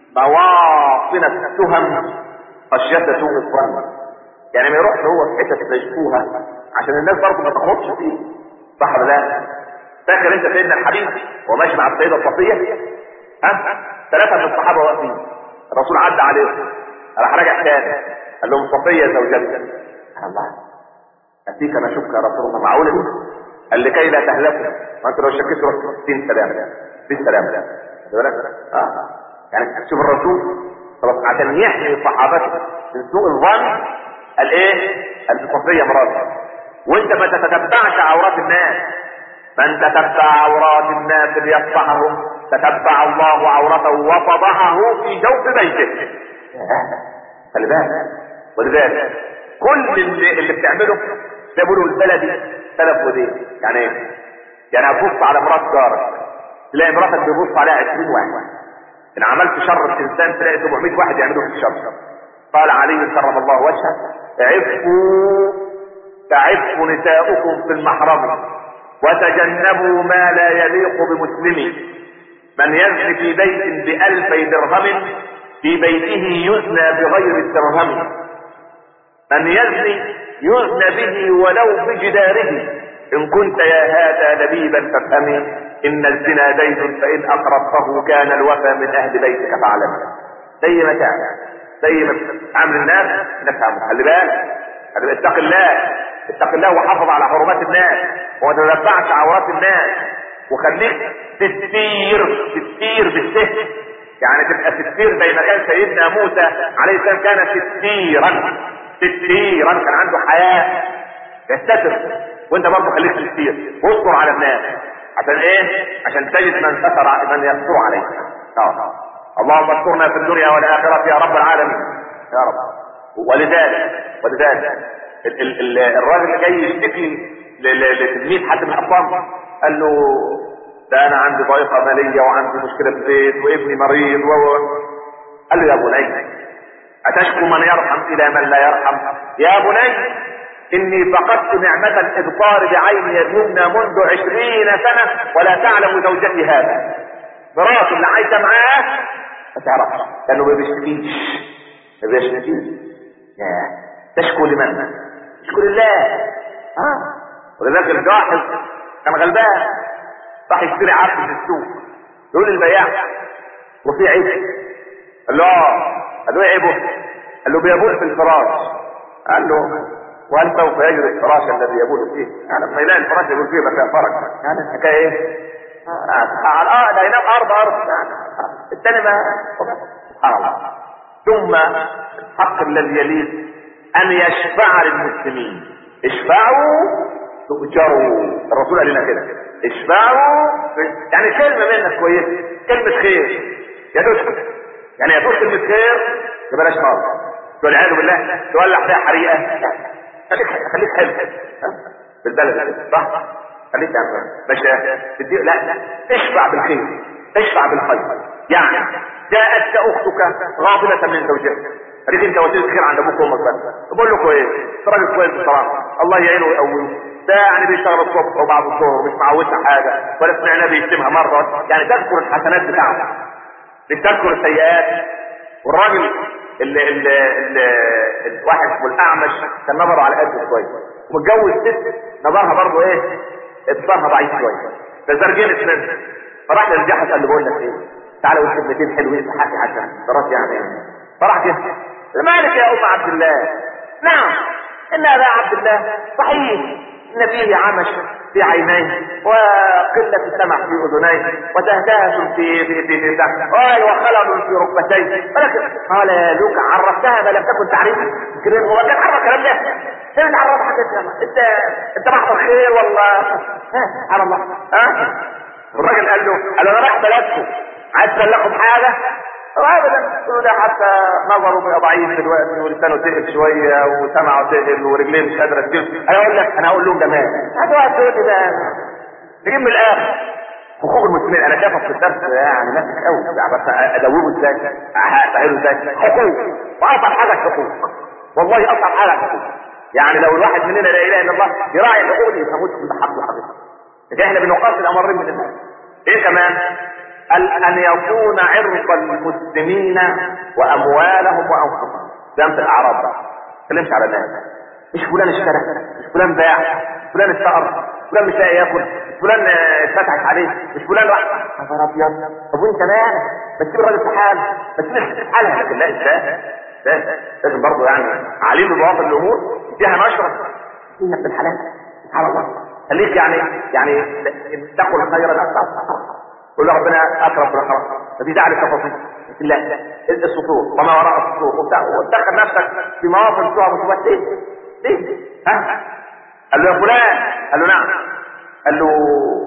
مواطن التهم خشية سوء الظن يعني ما يروحش هو في حتة تشبوها عشان الناس برضه ما تاخدش فيه صح ولا لا؟ فاكر انت سيدنا الحبيب وهو ماشي مع السيدة الصفية ها؟ ثلاثة من الصحابة واقفين الرسول عدى عليهم راح راجع تاني قال لهم صفية زوجتي الله أتيك أنا أشوفك يا رسول الله معقولة دي؟ قال لكي لا تهلكوا ما أنت لو شكيت رحت 60 سلام بالسلام خد بالك؟ اه يعني شوف الرسول خلاص عشان يحمي صحابته من سوء الظن قال ايه؟ قال صفية مراتي وانت ما تتتبعش عورات الناس من تتبع عورات الناس ليفضحهم تتبع الله عورته وفضحه في جوف بيته خلي بالك ولذلك كل اللي, اللي بتعمله ده بيقولوا البلدي سلف ودين يعني ايه؟ يعني هتبص على مرات جارك تلاقي مراتك بيبص عليها 20 واحد ان عملت شر الانسان تلاقي 700 واحد يعملوا في الشر قال علي كرم الله وجهه عفوا تعف نساؤكم في المحرم وتجنبوا ما لا يليق بمسلم من يزني في بيت بألفي درهم في بيته يزنى بغير الدرهم من يزني يزنى به ولو بجداره ان كنت يا هذا لبيبا فافهمي ان الزنا دين فان اقرضته كان الوفى من اهل بيتك فاعلم زي ما كان زي ما عامل الناس نفهمه خلي بالك خلي بالك اتق الله اتق الله وحافظ على حرمات الناس وما تتبعش عورات الناس وخليك تستير تستير بالسهل يعني تبقى تستير زي ما كان سيدنا موسى عليه السلام كان تستيرا تستيرا كان عنده حياه يستتر وانت برضه خليك تستير واصبر على الناس عشان ايه عشان تجد من ستر من يستر عليك اه اللهم استرنا في الدنيا والاخره يا رب العالمين يا رب ولذلك ولذلك ال ال ال الراجل اللي جاي يشتكي لتلميذ حد من الاطفال قال له ده انا عندي ضائقه ماليه وعندي مشكله في البيت وابني مريض و قال له يا بني اتشكو من يرحم الى من لا يرحم يا بني اني فقدت نعمة الابصار بعيني اليمنى منذ عشرين سنة ولا تعلم زوجتي هذا مراتي اللي عايشة معاه ما تعرفش لانه ما بيشتكيش ما بيشتكيش تشكو لمن تشكو لله اه ولذلك الجاحظ كان غلبان راح يشتري عبد في السوق يقول للبياع وفي عيب قال له اه قال له ايه عيبه قال له بيبول في الفراش قال له وهل سوف يجد الفراش الذي يبول فيه يعني لما يلاقي الفراش يقول فيه بقى فرق يعني الحكايه ايه على اه ده ينام ارض ارض يعني الثاني ما سبحان الله ثم الحق الذي يليه ان يشفع للمسلمين اشفعوا تؤجروا الرسول قال لنا كده اشفعوا يعني كلمه منك كويسه كلمه خير يا دوس يعني يا دوس كلمه خير بلاش نار والعياذ بالله تولع فيها حريقه خليك خليك حلو بالبلد كده صح خليك يعني مش تدي لا لا اشفع بالخير اشفع بالخير يعني جاءتك اختك غاضبة من زوجها قالت انت وزير الخير عند ابوك وامك بس بقول لكم ايه راجل كويس بصراحه الله يعينه ويقويه ده يعني بيشتغل الصبح وبعد الظهر مش معودش حاجه ولا سمعناه بيشتمها مره يعني تذكر الحسنات بتاعته مش تذكر السيئات والراجل اللي اللي اللي الواحد اسمه الاعمش كان نظره على قد كويس ومتجوز ست نظرها برضه ايه ابصارها ضعيف شويه فزرجين اثنين فراح للجحش قال له بقول لك ايه تعالى قول كلمتين حلوين في حقي عشان خلاص يعني فراح جه مالك يا ام عبد الله نعم ان ابا عبد الله صحيح ان فيه عمش في عينيه وقلة سمع في اذنيه وتهتهس في في في في قال وخلل في ركبتيه ولكن قال لك عرفتها ما لم تكن تعرفها يمكن هو كان عرف الكلام ده فين عرف حاجه انت انت محضر خير والله سبحان الله ها الراجل قال له قال له انا رايح بلدكم عايز تبلغهم حاجه ابدا يقولوا ده حتى نظره بقى ضعيف دلوقتي ولسانه تقل شويه وسمعه تقل ورجليه مش قادره تجيب انا اقول لك انا اقول لهم جمال هتقعد تقول لي ده نجيب من الاخر حقوق المسلمين انا شايفك في الدرس يعني ماسك قوي بس ادوبه ازاي افهمه ازاي حقوق واصعب حاجه الحقوق والله اصعب حاجه الحقوق يعني لو الواحد مننا لا اله الا الله يراعي الحقوق دي يفهموش كل حق وحقيقه احنا بنقاتل امرين من الناس ايه كمان قال ان يكون عرض المسلمين واموالهم وانفسهم ده في الاعراض بقى ما تكلمش على الناس مش فلان اشترى مش فلان باع مش فلان استقر فلان مش لاقي ياكل مش فلان اتفتحت عليه مش فلان راح يا نهار ابيض طب وانت مالك ما تسيب الراجل في حاله ما تسيب الست في حالها لكن لا ازاي لازم برضه يعني عليم بمواقف الامور فيها نشره انك بالحلال سبحان الله خليك يعني يعني تقل خيرا قول له ربنا اكرم بالخلاص فدي داعي للتفاصيل لكن لا السطور وما وراء السطور وتدخل نفسك في مواقف فيها مصيبات ليه؟ ليه؟ ها؟ قال له يا فلان قال له نعم قال له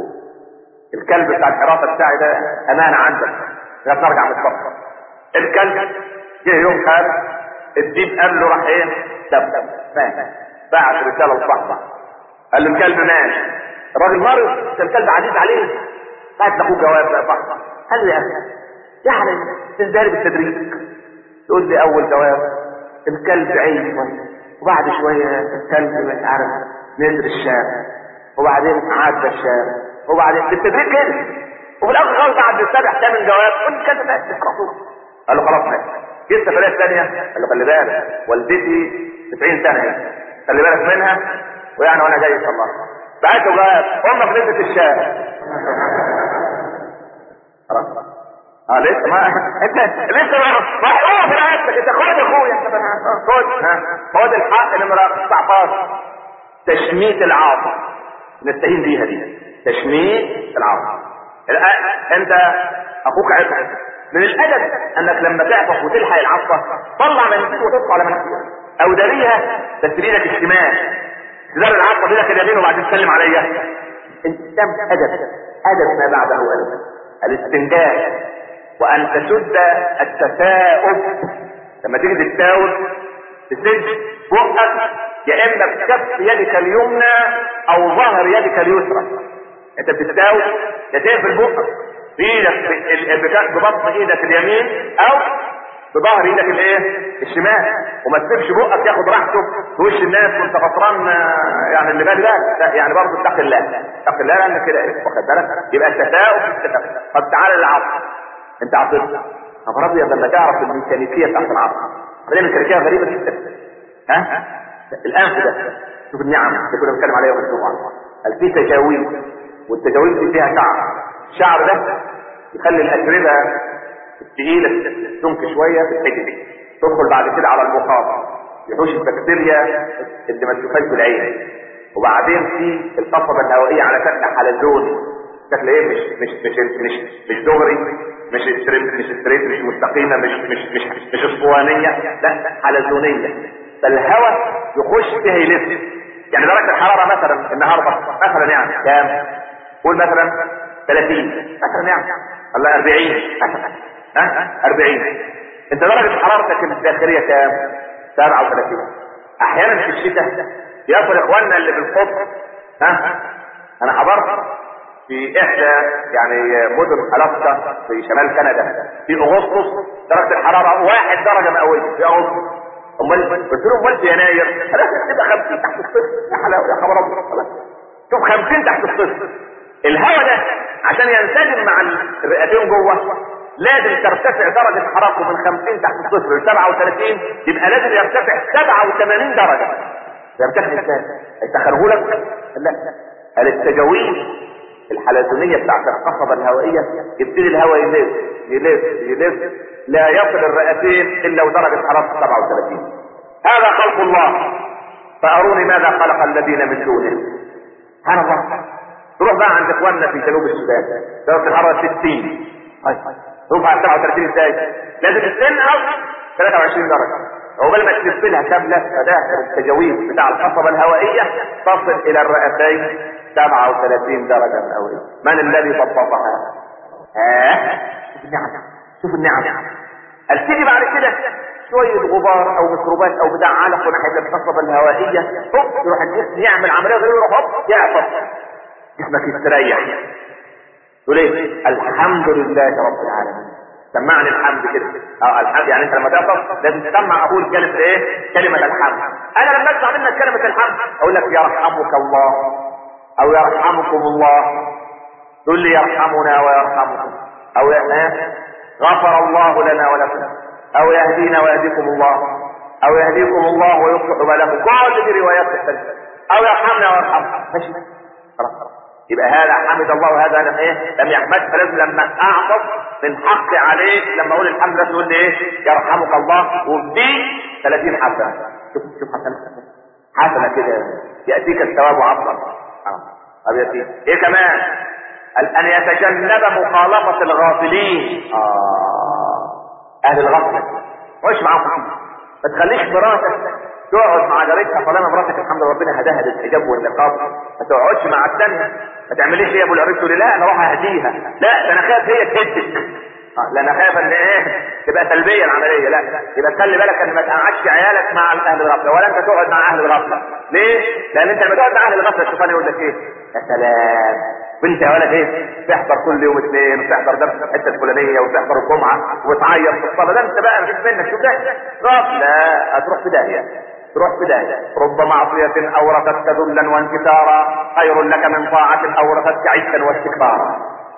الكلب بتاع الحراسه بتاعي ده امانه عندك لغايه ما ارجع من السفر الكلب جه يوم قال الديب قال له راح ايه؟ دب مات بعت رساله لصاحبه قال له الكلب مات الراجل مرض كان الكلب عزيز عليه بعت لاخوه جواب يا صاحبه قال له يا اخي يعني تزدهر بالتدريج تقول لي اول جواب الكلب عيب وبعد شويه الكلب مش عارف نزل الشارع وبعدين عاد الشارع وبعدين بالتدريج كده وفي الاخر خالص بعد السابع ثامن جواب قلت كده بس قال له خلاص ماشي جه السفريه الثانيه قال له خلي بالك والدتي 90 سنه هي خلي بالك منها ويعني وانا جاي ان شاء الله بعته جواب امك نزلت الشارع خلاص اه لسه ما انت لسه ما محقوق في رقبتك انت خد يا اخويا خد خد الحق نمره 19 تشميت العاطفه نستهين بيها دي تشميت العاطفه انت اخوك عرف من الادب انك لما تعطف وتلحق العصفه طلع منك وتطلع على منك او داريها بس بايدك الشمال تدار العصفه بايدك اليمين وبعدين تسلم عليا انت ادب ادب ما بعده ادب الاستنجاد وان تسد التثاؤب لما تيجي تتاوب تسد بقك يا اما بكف يدك اليمنى او ظهر يدك اليسرى انت بتتداوي يا تقفل بقك بايدك ببطن ايدك اليمين او بظهر ايدك الايه الشمال وما تسيبش بقك ياخد راحته في وش الناس وانت غطران يعني اللي بالي بالك يعني برضه اتق الله اتق الله لان كده واخد بالك يبقى التفاؤل في التفاؤل طب تعالى للعصر انت عصرت طب ابيض لما تعرف الميكانيكيه بتاعت العصر عمليه ميكانيكيه غريبه جدا ها الانف ده شوف النعم اللي كنا بنتكلم عليها يوم الجمعه هل في تجاويز والتجاويز دي فيها شعر الشعر ده يخلي الاتربه الثقيله تنك شويه في الحته دي تدخل بعد كده على المخاط يحوش البكتيريا اللي ما تشوفهاش بالعين وبعدين في القصبه الهوائيه على شكل حلزون شكل ايه مش مش مش مش مش دغري مش ستريت مش ستريت مش مستقيمه مش مش مش مش اسطوانيه لا حلزونيه فالهواء يخش فيها يلف يعني درجه الحراره مثلا النهارده مثلا يعني كام؟ قول مثلا 30 مثلا يعني ولا 40 مثلا ها 40 انت درجه حرارتك الداخليه كام؟ 37 احيانا في الشتاء يصل اخواننا اللي في القطب ها انا حضرت في احدى يعني مدن الاسكا في شمال كندا في اغسطس درجه الحراره واحد درجه مئويه في اغسطس امال قلت لهم امال في يناير خلاص تبقى 50 تحت الصفر يا حلاوه يا خبر ابيض خلاص شوف 50 تحت الصفر الهواء ده عشان ينسجم مع الرئتين جوه لازم ترتفع درجة حرارته من 50 تحت الصفر ل 37 يبقى لازم يرتفع 87 درجة يرتفع ازاي؟ يسخنه لك؟ لا التجاويز الحلزونية بتاعت القصبة الهوائية يبتدي الهواء يلف يلف يلف لا يصل الرئتين الا ودرجة حرارة 37 هذا خلق الله فاروني ماذا خلق الذين من دونه سبحان الله تروح بقى عند اخواننا في جنوب السودان درجة الحرارة 60 تروح على 37 ازاي؟ لازم تستنى او 23 درجة عقبال ما تلف لها كاملة فداخل التجاويز بتاع القصبة الهوائية تصل الى الرئتين 37 درجة مئوية من الذي ضبطها؟ ها؟ شوف النعم شوف النعم هل تيجي بعد كده شوية غبار او ميكروبات او بتاع علق ناحية القصبة الهوائية هوب يروح الجسم يعمل عملية غير يروح هوب يعطس جسمك يستريح تقول ايه الحمد لله رب العالمين سمعني الحمد كده اه الحمد يعني انت لما تعطس لازم تسمع اقول كلمة ايه كلمة الحمد انا لما اسمع منك كلمة الحمد اقول لك يرحمك الله او يرحمكم الله تقول لي يرحمنا ويرحمكم او يا غفر الله لنا ولكم او يهدينا ويهديكم الله او يهديكم الله ويصلح بالكم كل دي روايات تختلف او يرحمنا ويرحمكم ماشي خلاص يبقى هذا حمد الله وهذا لم ايه لم يحمد فلازم لما اعطف من حقي عليك لما اقول الحمد لله تقول لي ايه يرحمك الله وبدي 30 حسنه شوف شوف حسنه حسنه كده ياتيك الثواب عطلا اه طب يا سيدي ايه كمان ان يتجنب مخالطه الغافلين اه اهل الغفله وش معاهم فيه ما تخليش مراتك تقعد مع جارتها طالما مراتك الحمد لله ربنا هداها للحجاب والنقاب ما تقعدش مع الثانيه ما تعمليش هي ابو العريس تقول لا انا اروح اهديها لا ده انا خايف هي تهدك اه لا انا خايف ان ايه تبقى سلبيه العمليه لا يبقى خلي بالك ان ما تقعدش عيالك مع اهل الغفله ولا انت تقعد مع اهل الغفله ليه؟ لان انت لما تقعد مع اهل الغفله الشيطان يقول لك ايه؟ يا سلام بنت يا ولد ايه تحضر كل يوم اثنين وتحضر درس الحته الفلانيه وتحضر الجمعه وتعيط في الصلاه ده انت بقى مفيش منك شوف ده غفله هتروح في داهيه تروح في داهيه رب معصيه اورثتك ذلا وانكسارا خير لك من طاعه اورثتك عزا واستكبارا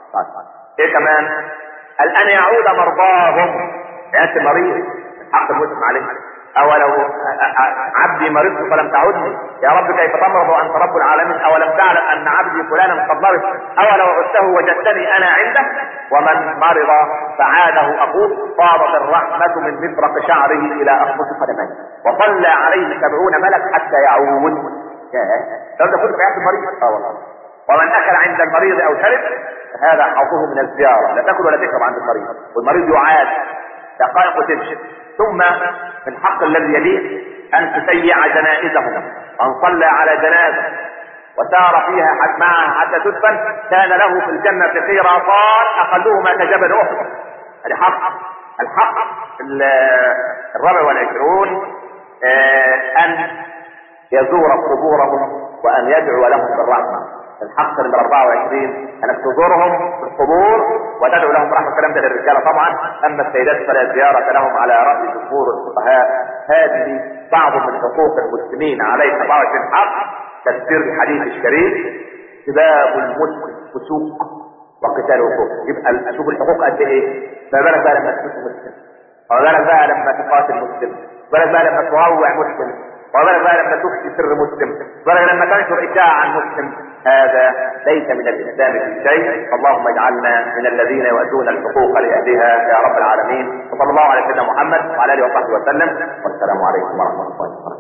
ايه كمان الان يعود مرضاهم ياتي مريض حق المسلم عليه اولو عبدي مرضت فلم تعدني يا رب كيف تمرض وانت رب العالمين اولم تعلم ان عبدي فلانا قد مرض اولو عدته وجدتني انا عنده ومن مرض فعاده اخوه فاضت الرحمه من مفرق شعره الى اخمص قدميه وصلى عليه سبعون ملك حتى يعود يا ده كله في عهد المريض اه والله ومن اكل عند المريض او شرب هذا حظه من الزياره لا تاكل ولا تشرب عند المريض والمريض يعاد دقائق وتمشي ثم من حق الذي يليه ان تسيع جنائزهم ان صلى على جنازه وسار فيها معها حتى تدفن كان له في الجنة قيراطان أقلهما كجبل أحد هذا حق الحق الرابع والعشرون أن يزور قبورهم وأن يدعو لهم بالرحمة الحق نمرة 24 انك تزورهم في القبور وتدعو لهم برحمة الكلام ده للرجالة طبعا اما السيدات فلا زيارة لهم على رأي جمهور الفقهاء هذه بعض من حقوق المسلمين عليك 24 حق تفسير الحديث الشريف سباب المسلم فسوق وقتاله كفر يبقى شوف الحقوق قد ايه ما بالك بقى لما تكون مسلم وما بالك بقى لما تقاتل مسلم وما بالك بقى لما تروع مسلم وما بالك بقى لما تخفي سر مسلم وما بالك لما تنشر اشاعه عن مسلم هذا ليس من الاسلام في شيء اللهم اجعلنا من الذين يؤدون الحقوق لاهلها يا رب العالمين وصلى الله على سيدنا محمد وعلى اله وصحبه وسلم والسلام عليكم ورحمه الله وبركاته